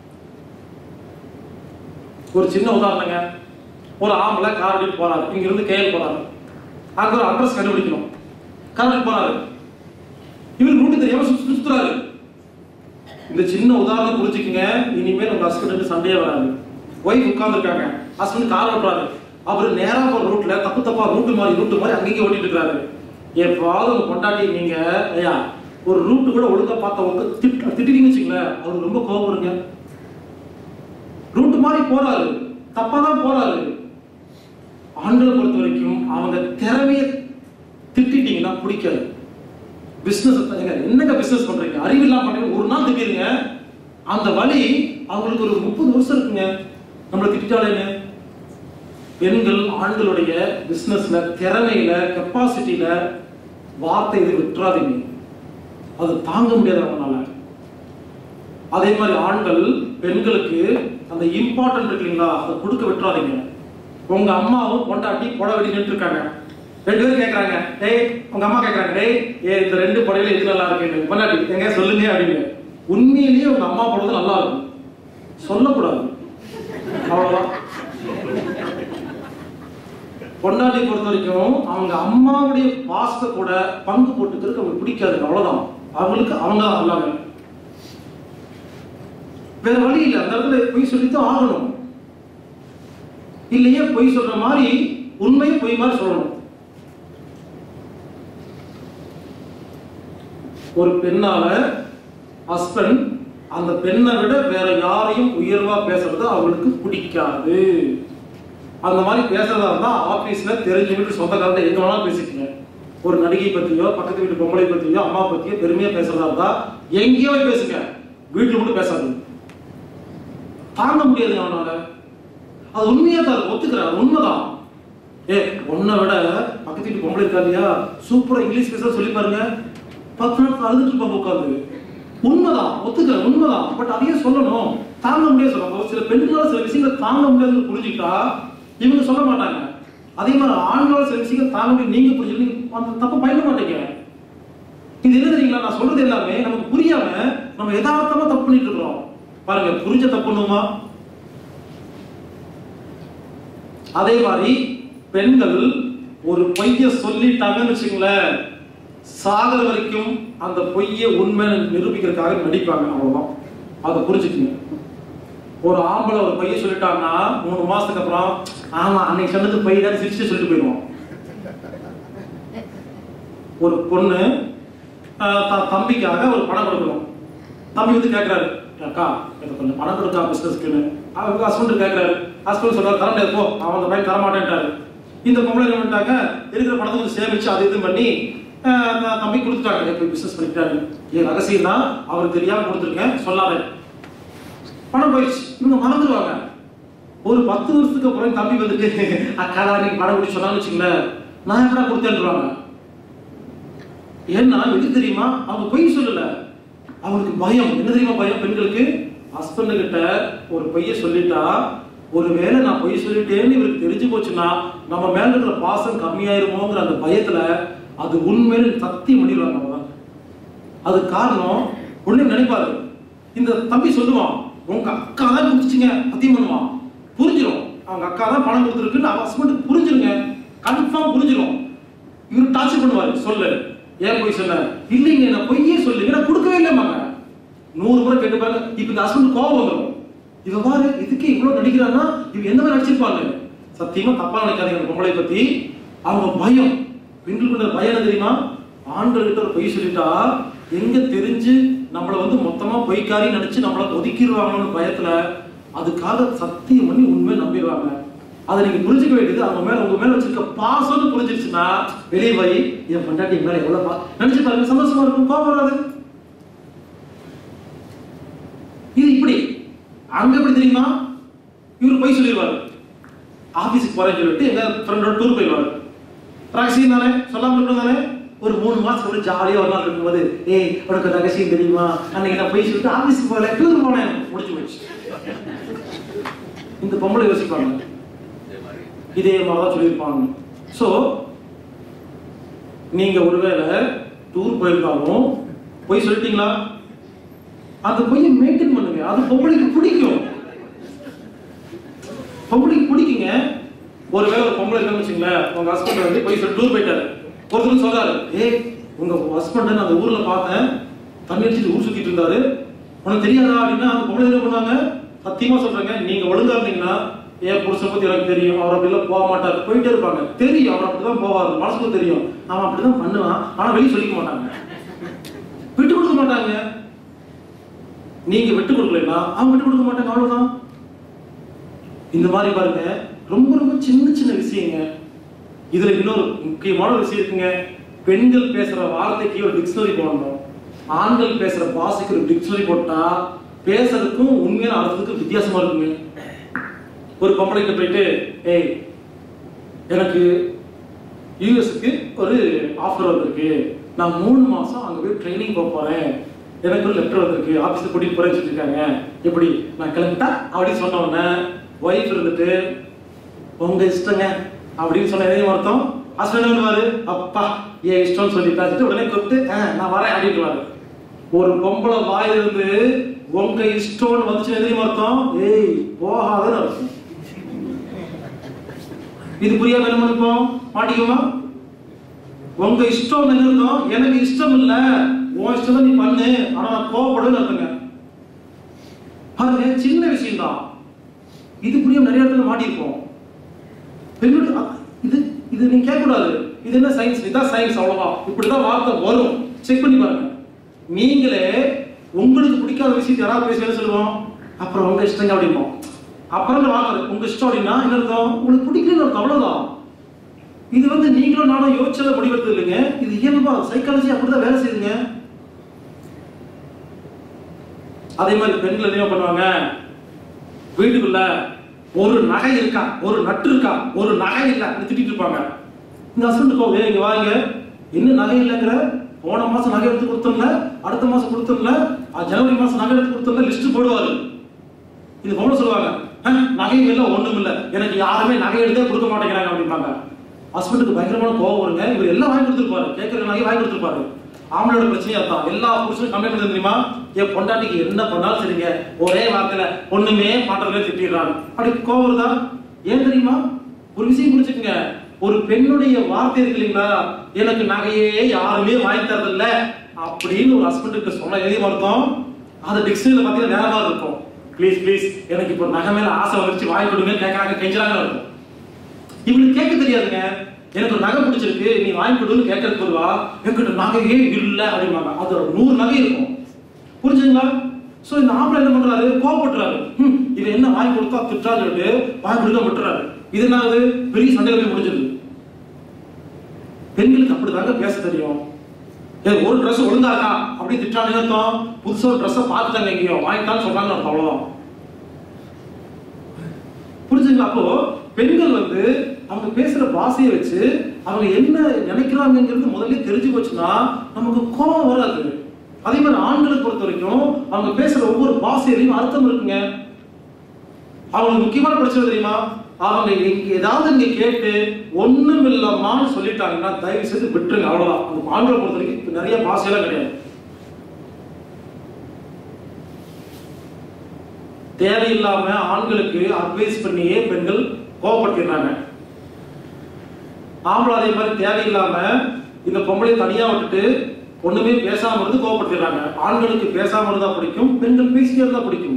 ஒரு சின்ன உதாரணங்க ஒரு ஆம்பளை கார் ஓட்டிட்டு போறாரு இங்க இருந்து கேஎல் போறாரு அங்க ஒரு அட்ரஸ் கண்டுபிடிக்கணும் கார் ஓட்டிட்டு போறாரு இவர் ரூட்டு தெரியாம சுத்து சுத்துறாரு இந்த சின்ன உதாரணம் புரிஞ்சுக்கங்க இனிமேல் உங்க ஹஸ்பண்டுக்கு சண்டையே வராது ஒய்ஃப் உட்கார்ந்துருக்காங்க ஹஸ்பண்ட் கார் ஓட்டுறாரு அவர் நேரா போற ரூட்ல தப்பு தப்பா ரூட்டு மாதிரி ரூட்டு மாதிரி அங்கேயும் ஓட்டிட்டு இருக்காரு எப்பாவது உங்க பொண்டாட்டி நீங்க ஐயா ஒரு ரூட்டு கூட ஒழுங்கா பார்த்த உங்க திட்டு திட்டினீங்கன்னு வச்சுங்களேன் அவருக்கு ரொம்ப கோபம் வருங்க ரூட்டு மாதிரி போறாரு தப்பா தான் போறாரு ஆண்களை பொறுத்த வரைக்கும் அவங்க திறமைய திட்டிட்டீங்கன்னா பிடிக்காது பிசினஸ் என்னங்க பிசினஸ் பண்றீங்க அறிவில்லாம் பண்றீங்க ஒரு நாள் திட்டிருங்க அந்த வழி அவங்களுக்கு ஒரு முப்பது வருஷம் இருக்குங்க நம்மளை திட்டாலேன்னு பெண்கள் ஆண்களுடைய பிசினஸ்ல திறமையில கெப்பாசிட்டியில வார்த்தை இது விட்டுறாதீங்க அது தாங்க முடியாது அவங்களால அதே மாதிரி ஆண்கள் பெண்களுக்கு அந்த இம்பார்ட்டன்ட் இருக்கு இல்லைங்களா அதை கொடுக்க விட்டுறாதீங்க உங்க அம்மாவும் பொண்டாட்டி புடவை வெட்டி நின்று இருக்காங்க ரெண்டு பேரும் கேக்குறாங்க டேய் உங்க அம்மா கேக்குறாங்க டேய் ஏ இந்த ரெண்டு புடவையில எது நல்லா இருக்கு பொண்டாட்டி எங்க சொல்லுங்க அப்படின்னு உண்மையிலேயே உங்க அம்மா புடவை நல்லா இருக்கும் சொல்லக்கூடாது அவ்வளவுதான் பொண்டாட்டி பொறுத்த வரைக்கும் அவங்க அம்மாவுடைய பாஸ்த கூட பங்கு போட்டுக்கிறதுக்கு அவங்களுக்கு பிடிக்காது அவ்வளவுதான் அவங்களுக்கு அவங்க தான் எல்லாமே வேற வழி இல்லை அந்த இடத்துல பொய் சொல்லித்தான் ஆகணும் இல்லையே பொய் சொல்ற மாதிரி உண்மையை பொய் மாதிரி சொல்லணும் ஒரு பெண்ணால ஹஸ்பண்ட் அந்த பெண்ணை விட வேற யாரையும் உயர்வா பேசுறது அவங்களுக்கு பிடிக்காது அந்த மாதிரி பேசுறதா இருந்தா ஆபீஸ்ல தெரிஞ்ச வீட்டு சொந்தக்காரங்க எங்க வேணாலும் பேசிக்கங்க ஒரு நடிகை பத்தியோ பக்கத்து வீட்டு பொம்பளை பத்தியோ அம்மா பத்தியோ பெருமையா பேசுறதா இருந்தா எங்கேயோ போய் பேசுங்க வீட்டுல மட்டும் பேசாதீங்க தாங்க முடியாதுங்க அவனால அது உண்மையா தான் ஒத்துக்கிறேன் உண்மைதான் ஏ உன்னை விட பக்கத்து வீட்டு பொம்பளை இருக்கா இல்லையா சூப்பரா இங்கிலீஷ் பேச சொல்லி பாருங்க பத்து நாள் அழுதுட்டு இருப்பாங்க உட்காந்து உண்மைதான் ஒத்துக்கிறேன் உண்மைதான் பட் அதையும் சொல்லணும் தாங்க முடியாது சொல்லுவாங்க ஒரு சில பெண்களால சில விஷயங்களை தாங்க முடியாதுன்னு புரிஞ்சுக்கிட்டா இவங்க சொல்ல மாட்டாங்க அதே மாதிரி ஆண்களால சில விஷயங்கள் தாங்க முடியும் நீங்க புரிஞ்சு நீங்க அந்த தப்ப பயண மாட்டீங்க இது என்ன தெரியுங்களா நான் சொல்றது எல்லாமே நமக்கு புரியாம நம்ம யதார்த்தமா தப்பு பண்ணிட்டு இருக்கிறோம் பாருங்க புரிஞ்ச தப்பு பண்ணுமா அதே மாதிரி பெண்கள் ஒரு பொய்ய சொல்லிட்டாங்கன்னு வச்சுங்களேன் சாகர வரைக்கும் அந்த பொய்யை உண்மை நிரூபிக்கிறதுக்காக நடிப்பாங்க அவ்வளவுதான் அதை புரிஞ்சுக்குங்க ஒரு ஆம்பளை ஒரு பொய்யை சொல்லிட்டாங்கன்னா மூணு மாசத்துக்கு அப்புறம் ஆமா அன்னைக்கு சொன்னது பொய் தான் சிரிச்சு சொல்லிட்டு போயிடுவோம் ஒரு பொண்ணு ஆஹ், த- தம்பிக்காக ஒரு பணம் கொடுக்கணும் தம்பி வந்து கேட்கிறாரு அக்கா எனக்கு கொஞ்சம் பணம் கொடுக்கா பிசினஸ்க்குன்னு அவங்க ஹஸ்பண்ட் கேட்கிறாரு ஹஸ்பண்ட் சொல்றாரு தர முடியாது போ அவன் அந்த பையன் தர மாட்டேன்ட்டாரு இந்த பொம்பளை என்ன பண்ணிட்டாங்க இருக்கிற பணத்தை கொஞ்சம் சேமிச்சு அது இது பண்ணி ஆஹ், அந்த தம்பி கொடுத்துட்டாங்க இப்போ பிசினஸ் பண்ணிட்டாரு என் ரகசியம் தான் அவருக்கு தெரியாம கொடுத்துருக்கேன் சொல்லாத பணம் போயிடுச்சு இவங்க மறந்துடுவாங்க ஒரு பத்து வருஷத்துக்கு அப்புறம் தம்பி வந்துட்டு அக்கா நீங்க பணம் கொடுத்து சொன்னான்னு வச்சுங்களேன் நான் எப்படா கொடுத்தேன்றாங்க ஏன்னா எது தெரியுமா அவங்க பொய் சொல்லல அவங்களுக்கு பயம் என்ன தெரியுமா பயம் பெண்களுக்கு ஹஸ்பண்ட் கிட்ட ஒரு பொய்ய சொல்லிட்டா ஒருவேளை நான் பொய் சொல்லிட்டேன்னு இவருக்கு தெரிஞ்சு போச்சுன்னா நம்ம மேல இருக்கிற பாசம் கம்மியாயிருமோங்கிற அந்த பயத்துல அது உண்மையில சத்தியம் பண்ணிடுவாங்க அவங்க அது காரணம் ஒண்ணு நினைப்பாரு இந்த தம்பி சொல்லுவான் உங்க அக்கா தான் குடிச்சிங்க சத்தியம் பண்ணுவான் புரிஞ்சிடும் அவங்க அக்கா தான் பணம் கொடுத்துருக்குன்னு அவன் ஹஸ்பண்ட் புரிஞ்சிருங்க கன்ஃபார்ம் புரிஞ்சிடும் இவர் டார்ச்சர் பண்ணுவாரு சொல்லு ஏன் போய் சொன்ன இல்லைங்க நான் பொய்யே சொல்லுங்க நான் கொடுக்கவே இல்லைம்பாங்க நூறு முறை கேட்டு பாருங்க இப்ப இந்த ஹஸ்பண்ட் கோவம் வந்துடும் இவ பாரு இதுக்கு இவ்வளவு நடிக்கிறான்னா இவ எந்த மாதிரி நடிச்சிருப்பாங்க சத்தியமா தப்பா நினைக்காதீங்க அந்த பொம்பளை பத்தி அவங்க பயம் பெண்களுக்கு ஒரு பயம் என்ன தெரியுமா ஆண்கள் கிட்ட ஒரு பொய் சொல்லிட்டா எங்க தெரிஞ்சு நம்மள வந்து மொத்தமா பொய்க்காரி நினைச்சு நம்மள ஒதுக்கிடுவாங்கன்னு பயத்துல அதுக்காக சத்தியம் பண்ணி உண்மை நம்பிடுவாங்க அதை நீங்க புரிஞ்சுக்க வேண்டியது அவங்க மேல உங்க மேல வச்சிருக்க பாசம்னு புரிஞ்சிருச்சுன்னா வெளியே போய் என் பொண்டாட்டி என் மேல எவ்வளவு பா நினைச்சு பாருங்க சந்தோஷமா இருக்கும் கோபம் வராது இது இப்படி அங்க எப்படி தெரியுமா இவர் போய் சொல்லிடுவாரு ஆபீஸுக்கு போறேன்னு சொல்லிட்டு எங்க ஃப்ரெண்டோட டூர் போயிடுவாரு ரகசியம் தானே சொல்லாம இருக்கணும் தானே ஒரு மூணு மாசம் ஒரு ஜாலியா ஒரு நாள் இருக்கும்போது ஏய் உனக்கு ஒரு ரகசியம் தெரியுமா அன்னைக்கு நான் போய் சொல்லிட்டு ஆபீஸுக்கு போகல டூர் போனேன் முடிச்சு போயிடுச்சு இந்த பொம்பளை யோசிப்பாங்க இதே மாதிரி தான் சொல்லியிருப்பாங்க ஸோ நீங்க ஒருவேளை டூர் போயிருந்தாலும் போய் சொல்லிட்டீங்களா அந்த பொய்யை மெயின்டைன் பண்ணுங்க அது பொம்பளைக்கு பிடிக்கும் பொம்பளைக்கு பிடிக்குங்க ஒருவேளை ஒரு பொம்பளை இருக்கான்னு வச்சுங்களேன் உங்க ஹஸ்பண்ட் வந்து போய் சொல்லி டூர் போயிட்டாரு ஒருத்தர் சொல்றாரு ஏய் உங்க ஹஸ்பண்ட் நான் அந்த ஊர்ல பார்த்தேன் தண்ணி அடிச்சுட்டு ஊர் சுத்திட்டு இருந்தாரு உனக்கு தெரியாதா அப்படின்னா அந்த பொம்பளை என்ன பண்ணுவாங்க சத்தியமா சொல்றேங்க நீங்க ஒழுங்கா இருந்தீங்கன்னா என் புருஷன் பத்தி எனக்கு தெரியும் அவர் அப்படிலாம் போக மாட்டார் போயிட்டே இருப்பாங்க தெரியும் அவர் அப்படிதான் போவார் மனசுக்கு தெரியும் அவன் அப்படிதான் பண்ணுவான் ஆனா வெளியே சொல்லிக்க மாட்டாங்க விட்டு கொடுக்க மாட்டாங்க நீங்க விட்டு கொடுக்கலன்னா அவங்க விட்டு கொடுக்க மாட்டாங்க அவ்வளவுதான் இந்த மாதிரி பாருங்க ரொம்ப ரொம்ப சின்ன சின்ன விஷயங்க இதுல இன்னொரு முக்கியமான ஒரு விஷயம் இருக்குங்க பெண்கள் பேசுற வார்த்தைக்கு ஒரு டிக்ஷனரி போடணும் ஆண்கள் பேசுற பாஷைக்கு ஒரு டிக்ஷனரி போட்டா பேசுறதுக்கும் உண்மையான அர்த்தத்துக்கும் வித்தியாசமா இருக்குங்க ஒரு பொம்பளைக்கு போயிட்டு ஏய் எனக்கு யூஎஸ்க்கு ஒரு ஆஃபர் வந்திருக்கு நான் மூணு மாசம் அங்க போய் ட்ரைனிங் போக போறேன் எனக்கு ஒரு லெட்டர் வந்திருக்கு ஆபீஸ்ல கூட்டிட்டு போறேன்னு சொல்லிருக்காங்க எப்படி நான் கிளம்பிட்டா அப்படின்னு சொன்ன உடனே ஒய்ஃப் இருந்துட்டு உங்க இஷ்டங்க அப்படின்னு சொன்ன எதையும் அர்த்தம் ஹஸ்பண்ட் பண்ணுவாரு அப்பா ஏன் இஷ்டம்னு சொல்லி பார்த்துட்டு உடனே கூப்பிட்டு "ஆ, நான் வரேன் அப்படின்ட்டுவாரு ஒரு பொம்பளை வாயிலிருந்து உங்க இஷ்டம்னு வந்துச்சு எதையும் அர்த்தம் ஏய் போகாதன்னு அர்த்தம் இது புரியாம என்ன பண்ணிப்போம் மாட்டிக்குமா உங்க இஷ்டம் என்ன இருக்கும் எனக்கு இஷ்டம் இல்ல உன் இஷ்டம் தான் நீ பண்ணு ஆனா நான் கோவப்படுன்னு அர்த்தங்க பாருங்க சின்ன விஷயம் தான் இது புரியாம நிறைய இடத்துல மாட்டிருப்போம் பெண்கள் அ- இது இது நீங்க கேட்க கூடாது இது என்ன சயின்ஸ் இதான் சயின்ஸ் அவ்வளவுதான் இப்படிதான் வார்த்தை வரும் செக் பண்ணி பாருங்க நீங்களே உங்களுக்கு பிடிக்காத விஷயத்தை யாராவது பேசி என்ன சொல்லுவோம் அப்புறம் உங்க இஷ்டங்க அப்படிம்போம் அப்புறம் இந்த வார்த்தை உங்க இஷ்டம் அப்படின்னா என்ன அர்த்தம் உங்களுக்கு பிடிக்கலன்னு அர்த்தம் அவ்வளவுதான் இது வந்து நீங்களும் நானும் யோசிச்சதை முடிவெடுத்தது இல்லைங்க இது இயல்பா சைக்காலஜி அப்படிதான் வேலை செய்யுதுங்க அதே மாதிரி பெண்கள் என்ன பண்ணுவாங்க வீட்டுக்குள்ள ஒரு நகை இருக்கா ஒரு நட்டு இருக்கா ஒரு நகை இல்ல அப்படி திட்டிட்டு இருப்பாங்க இந்த ஹஸ்பண்ட் கோவே இங்க வாங்க என்ன நகை இல்லைங்கிற போன மாசம் நகை எடுத்து கொடுத்தோம்ல அடுத்த மாசம் கொடுத்தோம்ல அஹ் ஜனவரி மாசம் நகை எடுத்து கொடுத்தோம்ல லிஸ்ட் போடுவாரு இது பொம்பளை சொல்லுவாங்க "அஹ், நகை இல்ல ஒண்ணும் இல்ல எனக்கு யாருமே நகை எடுத்தே கொடுக்க மாட்டேங்கிறாங்க அப்படிம்பாங்க ஹஸ்பண்டுக்கு பயங்கரமான கோவம் வருங்க இவர் எல்லாம் வாங்கி கொடுத்துருப்பாரு கேட்கற நகை வாங்கி கொடுத்துருப்பாரு ஆம்பளோட பிரச்சனையா தான் எல்லா புருஷனும் கம்ப்ளைண்ட் பண்ணது தெரியுமா என் பொண்டாட்டிக்கு என்ன பண்ணாலும் சரிங்க ஒரே வார்த்தையில ஒண்ணுமே மாட்டறதுல திட்டிடுறாங்க அப்படி கோவம் வருதா ஏன் தெரியுமா ஒரு விஷயம் புரிஞ்சுக்கங்க ஒரு பெண்ணுடைய வார்த்தை இருக்கு இல்லைங்களா எனக்கு நகையே யாருமே வாங்கி தரதில்ல அப்படின்னு ஒரு ஹஸ்பண்டுக்கு சொன்ன எதையும் அர்த்தம் அது டிக்ஷனரியில பாத்தீங்கன்னா வேற மாதிரி இருக்கும் ப்ளீஸ் ப்ளீஸ் எனக்கு இப்போ நகை மேல ஆசை வந்துருச்சு வாங்கி கொடுங்க கேட்கறாங்க கெஞ்சுறாங்க இருக்கும் இவனுக்கு கேட்க தெரியாதுங்க எனக்கு ஒரு நகை பிடிச்சிருக்கு நீ வாங்கி கொடுன்னு கேட்கறதுக்கு வருவா என்கிட்ட நகையே இல்ல அப்படிம்பாங்க அது ஒரு நூறு நகை இருக்கும் புரிஞ்சுங்களா சோ இந்த ஆம்பளை என்ன பண்றாரு கோவப்படுறாரு ஹம், இவன் என்ன வாங்கி கொடுத்தா திட்டான்னு சொல்லிட்டு வாங்கி கொடுக்க விட்டுறாரு இது என்ன ஆகுது பெரிய சண்டையில போய் முடிஞ்சிருது பெண்களுக்கு அப்படிதாங்க பேச தெரியும் ஏய், ஒரு Dress ஒழுங்கா இருக்கா அப்படி திட்டான்னு அர்த்தம் புதுசா ஒரு ட்ரெஸ்ஸை பார்த்துட்டாங்க எங்கேயோ வாங்கிட்டான்னு சொல்றாங்க அர்த்தம் அவ்வளவுதான் புரிஞ்சுங்களா அப்போ பெண்கள் வந்து அவங்க பேசுற பாஷையை வச்சு அவங்க என்ன நினைக்கிறாங்கிறது முதல்ல தெரிஞ்சு போச்சுன்னா நமக்கு கோபம் வராது அதே மாதிரி ஆண்களை பொறுத்த வரைக்கும் அவங்க பேசுற ஒவ்வொரு பாஷையிலையும் அர்த்தம் இருக்குங்க அவங்களுக்கு முக்கியமான பிரச்சனை தெரியுமா அவங்க இங்க ஏதாவது இங்க கேட்டு ஒண்ணும் இல்லம்மான்னு சொல்லிட்டாங்கன்னா தயவு செய்து விட்டுருங்க அவ்வளவுதான் அந்த ஆண்களை பொறுத்த வரைக்கும் இப்ப நிறைய பாஷையெல்லாம் கிடையாது தேவையில்லாம ஆண்களுக்கு அட்வைஸ் பண்ணியே பெண்கள் கோவப்படுத்திடுறாங்க ஆம்பளை அதே மாதிரி தேவையில்லாம இந்த பொம்பளை தனியா விட்டுட்டு ஒண்ணுமே பேசாம இருந்து கோவப்படுத்திடுறாங்க ஆண்களுக்கு பேசாம இருந்தா பிடிக்கும் பெண்கள் பேசிட்டே இருந்தா பிடிக்கும்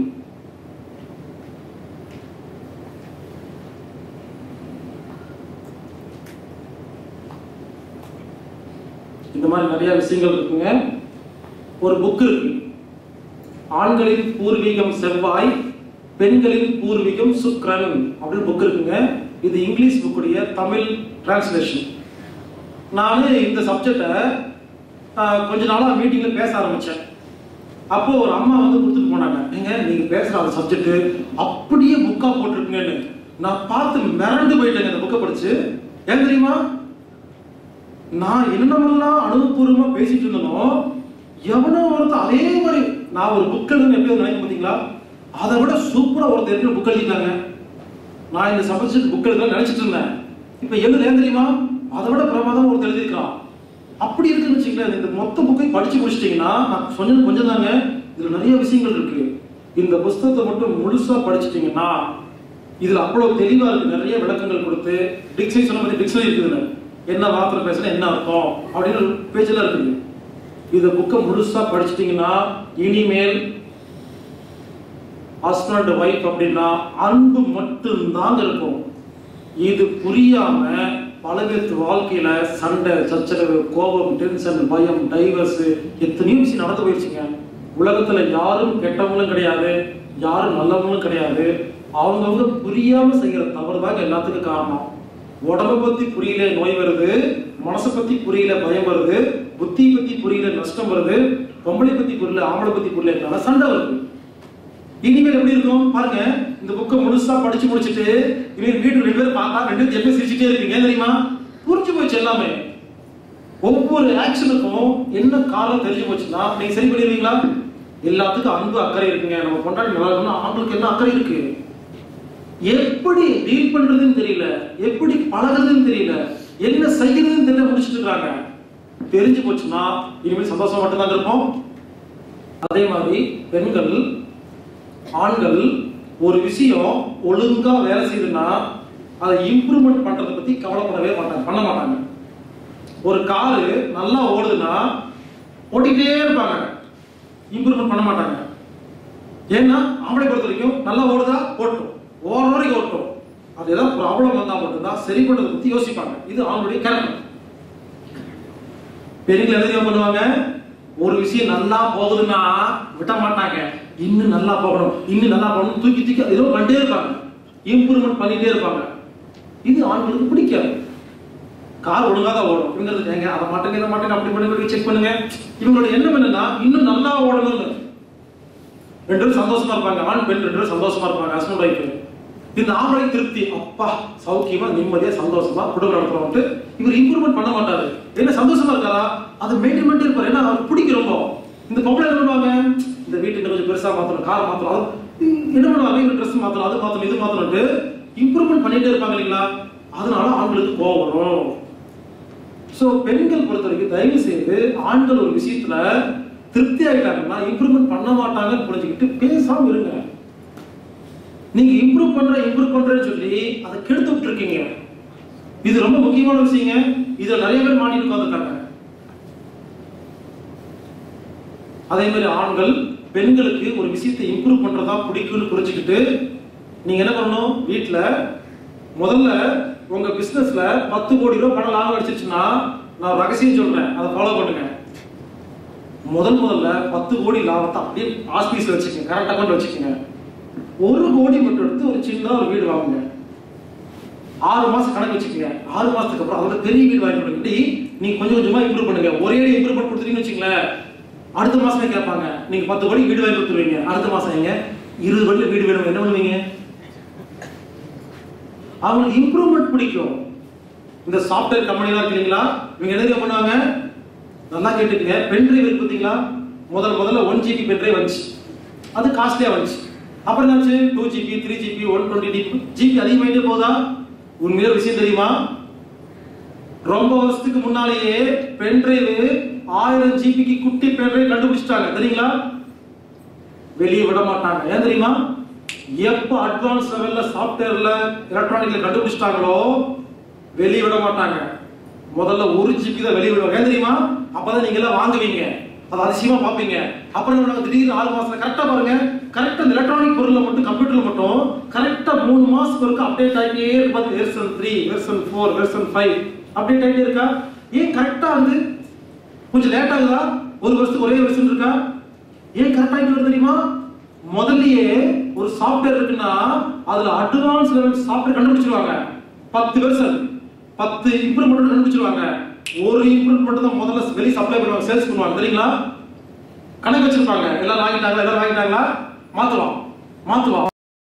இந்த மாதிரி நிறைய விஷயங்கள் இருக்குங்க ஒரு புக் இருக்கு ஆண்களின் பூர்வீகம் செவ்வாய் பெண்களின் பூர்வீகம் சுக்கிரன் அப்படின்னு புக் இருக்குங்க இது இங்கிலீஷ் புக்குடைய தமிழ் டிரான்ஸ்லேஷன் நான் இந்த சப்ஜெக்டை கொஞ்ச நாளா மீட்டிங்ல பேச ஆரம்பிச்சேன் அப்போ ஒரு அம்மா வந்து கொடுத்துட்டு போனாங்க ஏங்க நீங்க பேசுற அந்த சப்ஜெக்ட் அப்படியே புக்கா போட்டிருக்குங்கன்னு நான் பார்த்து மிரண்டு போயிட்டேங்க இந்த புக்கை படிச்சு ஏன் தெரியுமா நான் என்னமெல்லாம் அனுபவபூர்வமா பேசிட்டு இருந்தனோ எவனோ ஒருத்தன் அதே மாதிரி நான் ஒரு புக் எழுதுன்னு எப்படி நினைக்க பார்த்தீங்களா அதை விட சூப்பரா ஒருத்தர் இருக்கிற புக் எழுதிட்டாங்க நான் இந்த சப்ஜெக்ட் புக் எழுத நினைச்சிட்டு இருந்தேன் இப்ப எழுத ஏன் தெரியுமா அதை விட பிரமாதம் ஒருத்தர் எழுதியிருக்கான் அப்படி இருக்குன்னு வச்சுங்களேன் இந்த மொத்த புக்கை படிச்சு முடிச்சிட்டீங்கன்னா நான் சொன்னது கொஞ்சம் தாங்க இதுல நிறைய விஷயங்கள் இருக்கு இந்த புஸ்தகத்தை மட்டும் முழுசா படிச்சிட்டீங்கன்னா இதுல அவ்வளவு தெளிவா இருக்கு நிறைய விளக்கங்கள் கொடுத்து டிக்ஷனரி சொன்ன மாதிரி டிக்ஷனரி இருக்குதுன்னு என்ன வார்த்தை பேசுனா என்ன அர்த்தம் அப்படின்னு ஒரு பேஜெல்லாம் இருக்குது இந்த புக்கை முழுசா படிச்சிட்டீங்கன்னா இனிமேல் ஹஸ்பண்ட் ஒய்ஃப் அப்படின்னா அன்பு மட்டும்தாங்க இருக்கும் இது புரியாம பல பேர்த்து வாழ்க்கையில சண்டை சச்சரவு கோபம் டென்ஷன் பயம் டைவர்ஸ் எத்தனையோ விஷயம் நடந்து போயிடுச்சுங்க உலகத்துல யாரும் கெட்டவங்களும் கிடையாது யாரும் நல்லவங்களும் கிடையாது அவங்கவுங்க புரியாம செய்யற தவறு தாங்க எல்லாத்துக்கும் காரணம் உடம்ப பத்தி புரியல நோய் வருது மனசை பத்தி புரியல பயம் வருது புத்தி பத்தி புரியல நஷ்டம் வருது பொம்பளை பத்தி புரியல ஆம்பளை பத்தி புரியல சண்டை வருது இனிமேல் எப்படி இருக்கும் பாருங்க இந்த புக்கை முழுசா படிச்சு முடிச்சிட்டு இனிமேல் வீட்டு ரெண்டு பேரும் பார்த்தா ரெண்டு பேரும் எப்பயும் சிரிச்சுட்டே இருப்பீங்க ஏன் தெரியுமா புரிஞ்சு போச்சு எல்லாமே ஒவ்வொரு ஆக்ஷனுக்கும் என்ன காரணம் தெரிஞ்சு போச்சுன்னா நீங்க சரி பண்ணிடுவீங்களா எல்லாத்துக்கும் அன்பு அக்கறை இருக்குங்க நம்ம கொண்டாடி நல்லா இருக்கணும் ஆண்களுக்கு என்ன அக்கறை இருக்கு எப்படி டீல் பண்றதுன்னு தெரியல எப்படி பழகுறதுன்னு தெரியல என்ன செய்யறதுன்னு தெரியல முடிச்சிட்டு இருக்காங்க தெரிஞ்சு போச்சுன்னா இனிமேல் சந்தோஷமா மட்டும்தான் இருப்போம் அதே மாதிரி பெண்கள் ஆண்கள் ஒரு விஷயம் ஒழுங்கா வேலை செய்யுதுன்னா அதை இம்ப்ரூவ்மெண்ட் பண்றதை பத்தி கவலைப்படவே மாட்டாங்க பண்ண மாட்டாங்க ஒரு காரு நல்லா ஓடுதுன்னா ஓட்டிக்கிட்டே இருப்பாங்க இம்ப்ரூவ்மெண்ட் பண்ண மாட்டாங்க ஏன்னா ஆம்பளை பொறுத்த வரைக்கும் நல்லா ஓடுதா ஓட்டும் ஓடுற வரைக்கும் ஓட்டும் அது ஏதாவது ப்ராப்ளம் வந்தா மட்டும்தான் சரி பண்றதை பத்தி யோசிப்பாங்க இது அவங்களுடைய கேரக்டர் பெண்கள் என்ன தெரியுமா பண்ணுவாங்க ஒரு விஷயம் நல்லா போகுதுன்னா விட மாட்டாங்க இன்னும் நல்லா போகணும் இன்னும் நல்லா போகணும் தூக்கி தூக்கி ஏதோ பண்ணிட்டே இருப்பாங்க இம்ப்ரூவ்மெண்ட் பண்ணிட்டே இருப்பாங்க இது ஆண்களுக்கு பிடிக்காது கார் ஒழுங்கா தான் ஓடும் இவங்க ஏங்க அதை மாட்டுங்க இதை மாட்டுங்க அப்படி பண்ணுங்க செக் பண்ணுங்க இவங்களோட எண்ணம் என்னன்னா இன்னும் நல்லா ஓடணும்னு ரெண்டு பேரும் சந்தோஷமா இருப்பாங்க ஆண் பெண் ரெண்டு பேரும் சந்தோஷமா இருப்பாங்க ஹஸ்பண்ட் ஒய்ஃப் இந்த ஆம்பளை திருப்தி அப்பா சௌக்கியமா நிம்மதியா சந்தோஷமா குடும்பம் நடத்துறோம்ட்டு இவர் இம்ப்ரூவ்மெண்ட் பண்ண மாட்டாரு என்ன சந்தோஷமா இருக்காரா அது மெயின்டைன் பண்ணிட்டே இருப்பாரு ஏன்னா அவருக்கு பிடிக்கும் ரொம்ப இந்த பொம்பளை என்ன பண்ணுவாங்க இந்த வீட்டுக்கு கொஞ்சம் பெருசா மாத்தணும் கார் மாத்தணும் அது என்ன பண்ணுவாங்க இவர் ட்ரெஸ் மாத்தணும் அது மாத்தணும் இது மாத்தணும்ட்டு இம்ப்ரூவ்மெண்ட் பண்ணிட்டே இருப்பாங்க இல்லைங்களா அதனால ஆண்களுக்கு கோவம் வரும் சோ பெண்கள் பொறுத்த வரைக்கும் தயவு செய்து ஆண்கள் ஒரு விஷயத்துல திருப்தி ஆயிட்டாங்கன்னா இம்ப்ரூவ்மெண்ட் பண்ண மாட்டாங்கன்னு புரிஞ்சுக்கிட்டு பேசாம இருங்க நீங்க இம்ப்ரூவ் பண்ற இம்ப்ரூவ் பண்றேன்னு சொல்லி அதை கெடுத்து விட்டுருக்கீங்க இது ரொம்ப முக்கியமான விஷயங்க இதுல நிறைய பேர் மாட்டிட்டு உட்காந்துருக்காங்க அதே மாதிரி ஆண்கள் பெண்களுக்கு ஒரு விஷயத்தை இம்ப்ரூவ் பண்றதா பிடிக்கும்னு புரிஞ்சுக்கிட்டு நீங்க என்ன பண்ணணும் வீட்ல முதல்ல உங்க பிசினஸ்ல பத்து கோடி ரூபாய் பணம் லாபம் அடிச்சிருச்சுன்னா நான் ஒரு ரகசியம் சொல்றேன் அதை ஃபாலோ பண்ணுங்க முதல் முதல்ல பத்து கோடி லாபத்தை அப்படியே ஆஸ்பீஸ்ல வச்சுக்கோங்க கரண்ட் அக்கௌண்ட் வச்சுக்கோங்க ஒரு கோடி மட்டும் எடுத்து ஒரு சின்னதா ஒரு வீடு வாங்குங்க ஆறு மாசம் கணக்கு வச்சுக்கோங்க ஆறு மாசத்துக்கு அப்புறம் அதோட பெரிய வீடு வாங்கி கொடுங்க இப்படி நீங்க கொஞ்சம் கொஞ்சமா இம்ப்ரூவ் பண்ணுங்க ஒரே இம்ப்ரூவ்மெண்ட் கொடுத்துட்டீங்கன்னு வச்சுங்களேன் அடுத்த மாசமே கேட்பாங்க நீங்க பத்து கோடி வீடு வாங்கி கொடுத்துருவீங்க அடுத்த மாசம் எங்க இருபது கோடி வீடு வேணும் என்ன பண்ணுவீங்க அவங்களுக்கு இம்ப்ரூவ்மெண்ட் பிடிக்கும் இந்த சாஃப்ட்வேர் கம்பெனிலாம் இருக்கு இல்லைங்களா இவங்க என்ன தெரியுமா பண்ணுவாங்க நல்லா கேட்டுக்கங்க பென் டிரைவ் இருக்கு பார்த்தீங்களா முதல்ல முதல்ல ஒன் ஜிபி பென் டிரைவ் வந்துச்சு அது காஸ்ட்லியா வந்துச்சு அப்புறம் என்னாச்சு two GB three GB one twenty GB அதிகமாயிட்டே போதா உண்மையில ஒரு விஷயம் தெரியுமா ரொம்ப வருஷத்துக்கு முன்னாலேயே பென் டிரைவ் ஆயிரம் ஜிபிக்கு குட்டி பென் டிரைவ் கண்டுபிடிச்சிட்டாங்க தெரியுங்களா வெளியே விட மாட்டாங்க ஏன் தெரியுமா எப்ப அட்வான்ஸ் லெவல்ல சாஃப்ட்வேர்ல எலக்ட்ரானிக்ல கண்டுபிடிச்சிட்டாங்களோ வெளியே விட மாட்டாங்க முதல்ல ஒரு ஜிபி தான் வெளியே விடுவாங்க ஏன் தெரியுமா அப்பதான் நீங்க எல்லாம் வாங்குவீங்க அது அதிசயமா பாப்பீங்க அப்புறம் என்ன பண்ணுவாங்க, திடீர்னு ஆறு மாசத்துல கரெக்டா பாருங்க கரெக்டா இந்த எலக்ட்ரானிக் பொருள்ல மட்டும் கம்ப்யூட்டர்ல மட்டும் கரெக்டா மூணு மாசத்துக்கு ஒருக்க அப்டேட் ஆகிட்டே இருக்கு பாத்து version three version four version five update ஆகிட்டே இருக்கா ஏன் கரெக்டா வந்து கொஞ்சம் லேட் ஆகுதா ஒரு வருஷத்துக்கு ஒரே வெர்ஷன் இருக்கா ஏன் கரெக்டா வருது தெரியுமா முதல்லயே ஒரு சாஃப்ட்வேர் இருக்குன்னா அதுல அட்வான்ஸ் லெவல் சாஃப்ட்வேர் கண்டுபிடிச்சிருவாங்க பத்து வெர்ஷன் பத்து இம்ப்ரூவ்மெண்ட் கண்டுபிடிச்சிருவாங்க ஒரு இம்ப்ரூவ்மெண்ட் தான் முதல்ல வெளிய சப்ளை பண்ணுவாங்க சேல்ஸ் பண்ணுவாங்க தெரியுங்களா கணக்கு வச்சிருப்பாங்க எல்லாரும் வாங்கிட்டாங்களா எல்லாரும் வாங்கிட்டாங்களா மாத்துவோம் மாத்துவோம்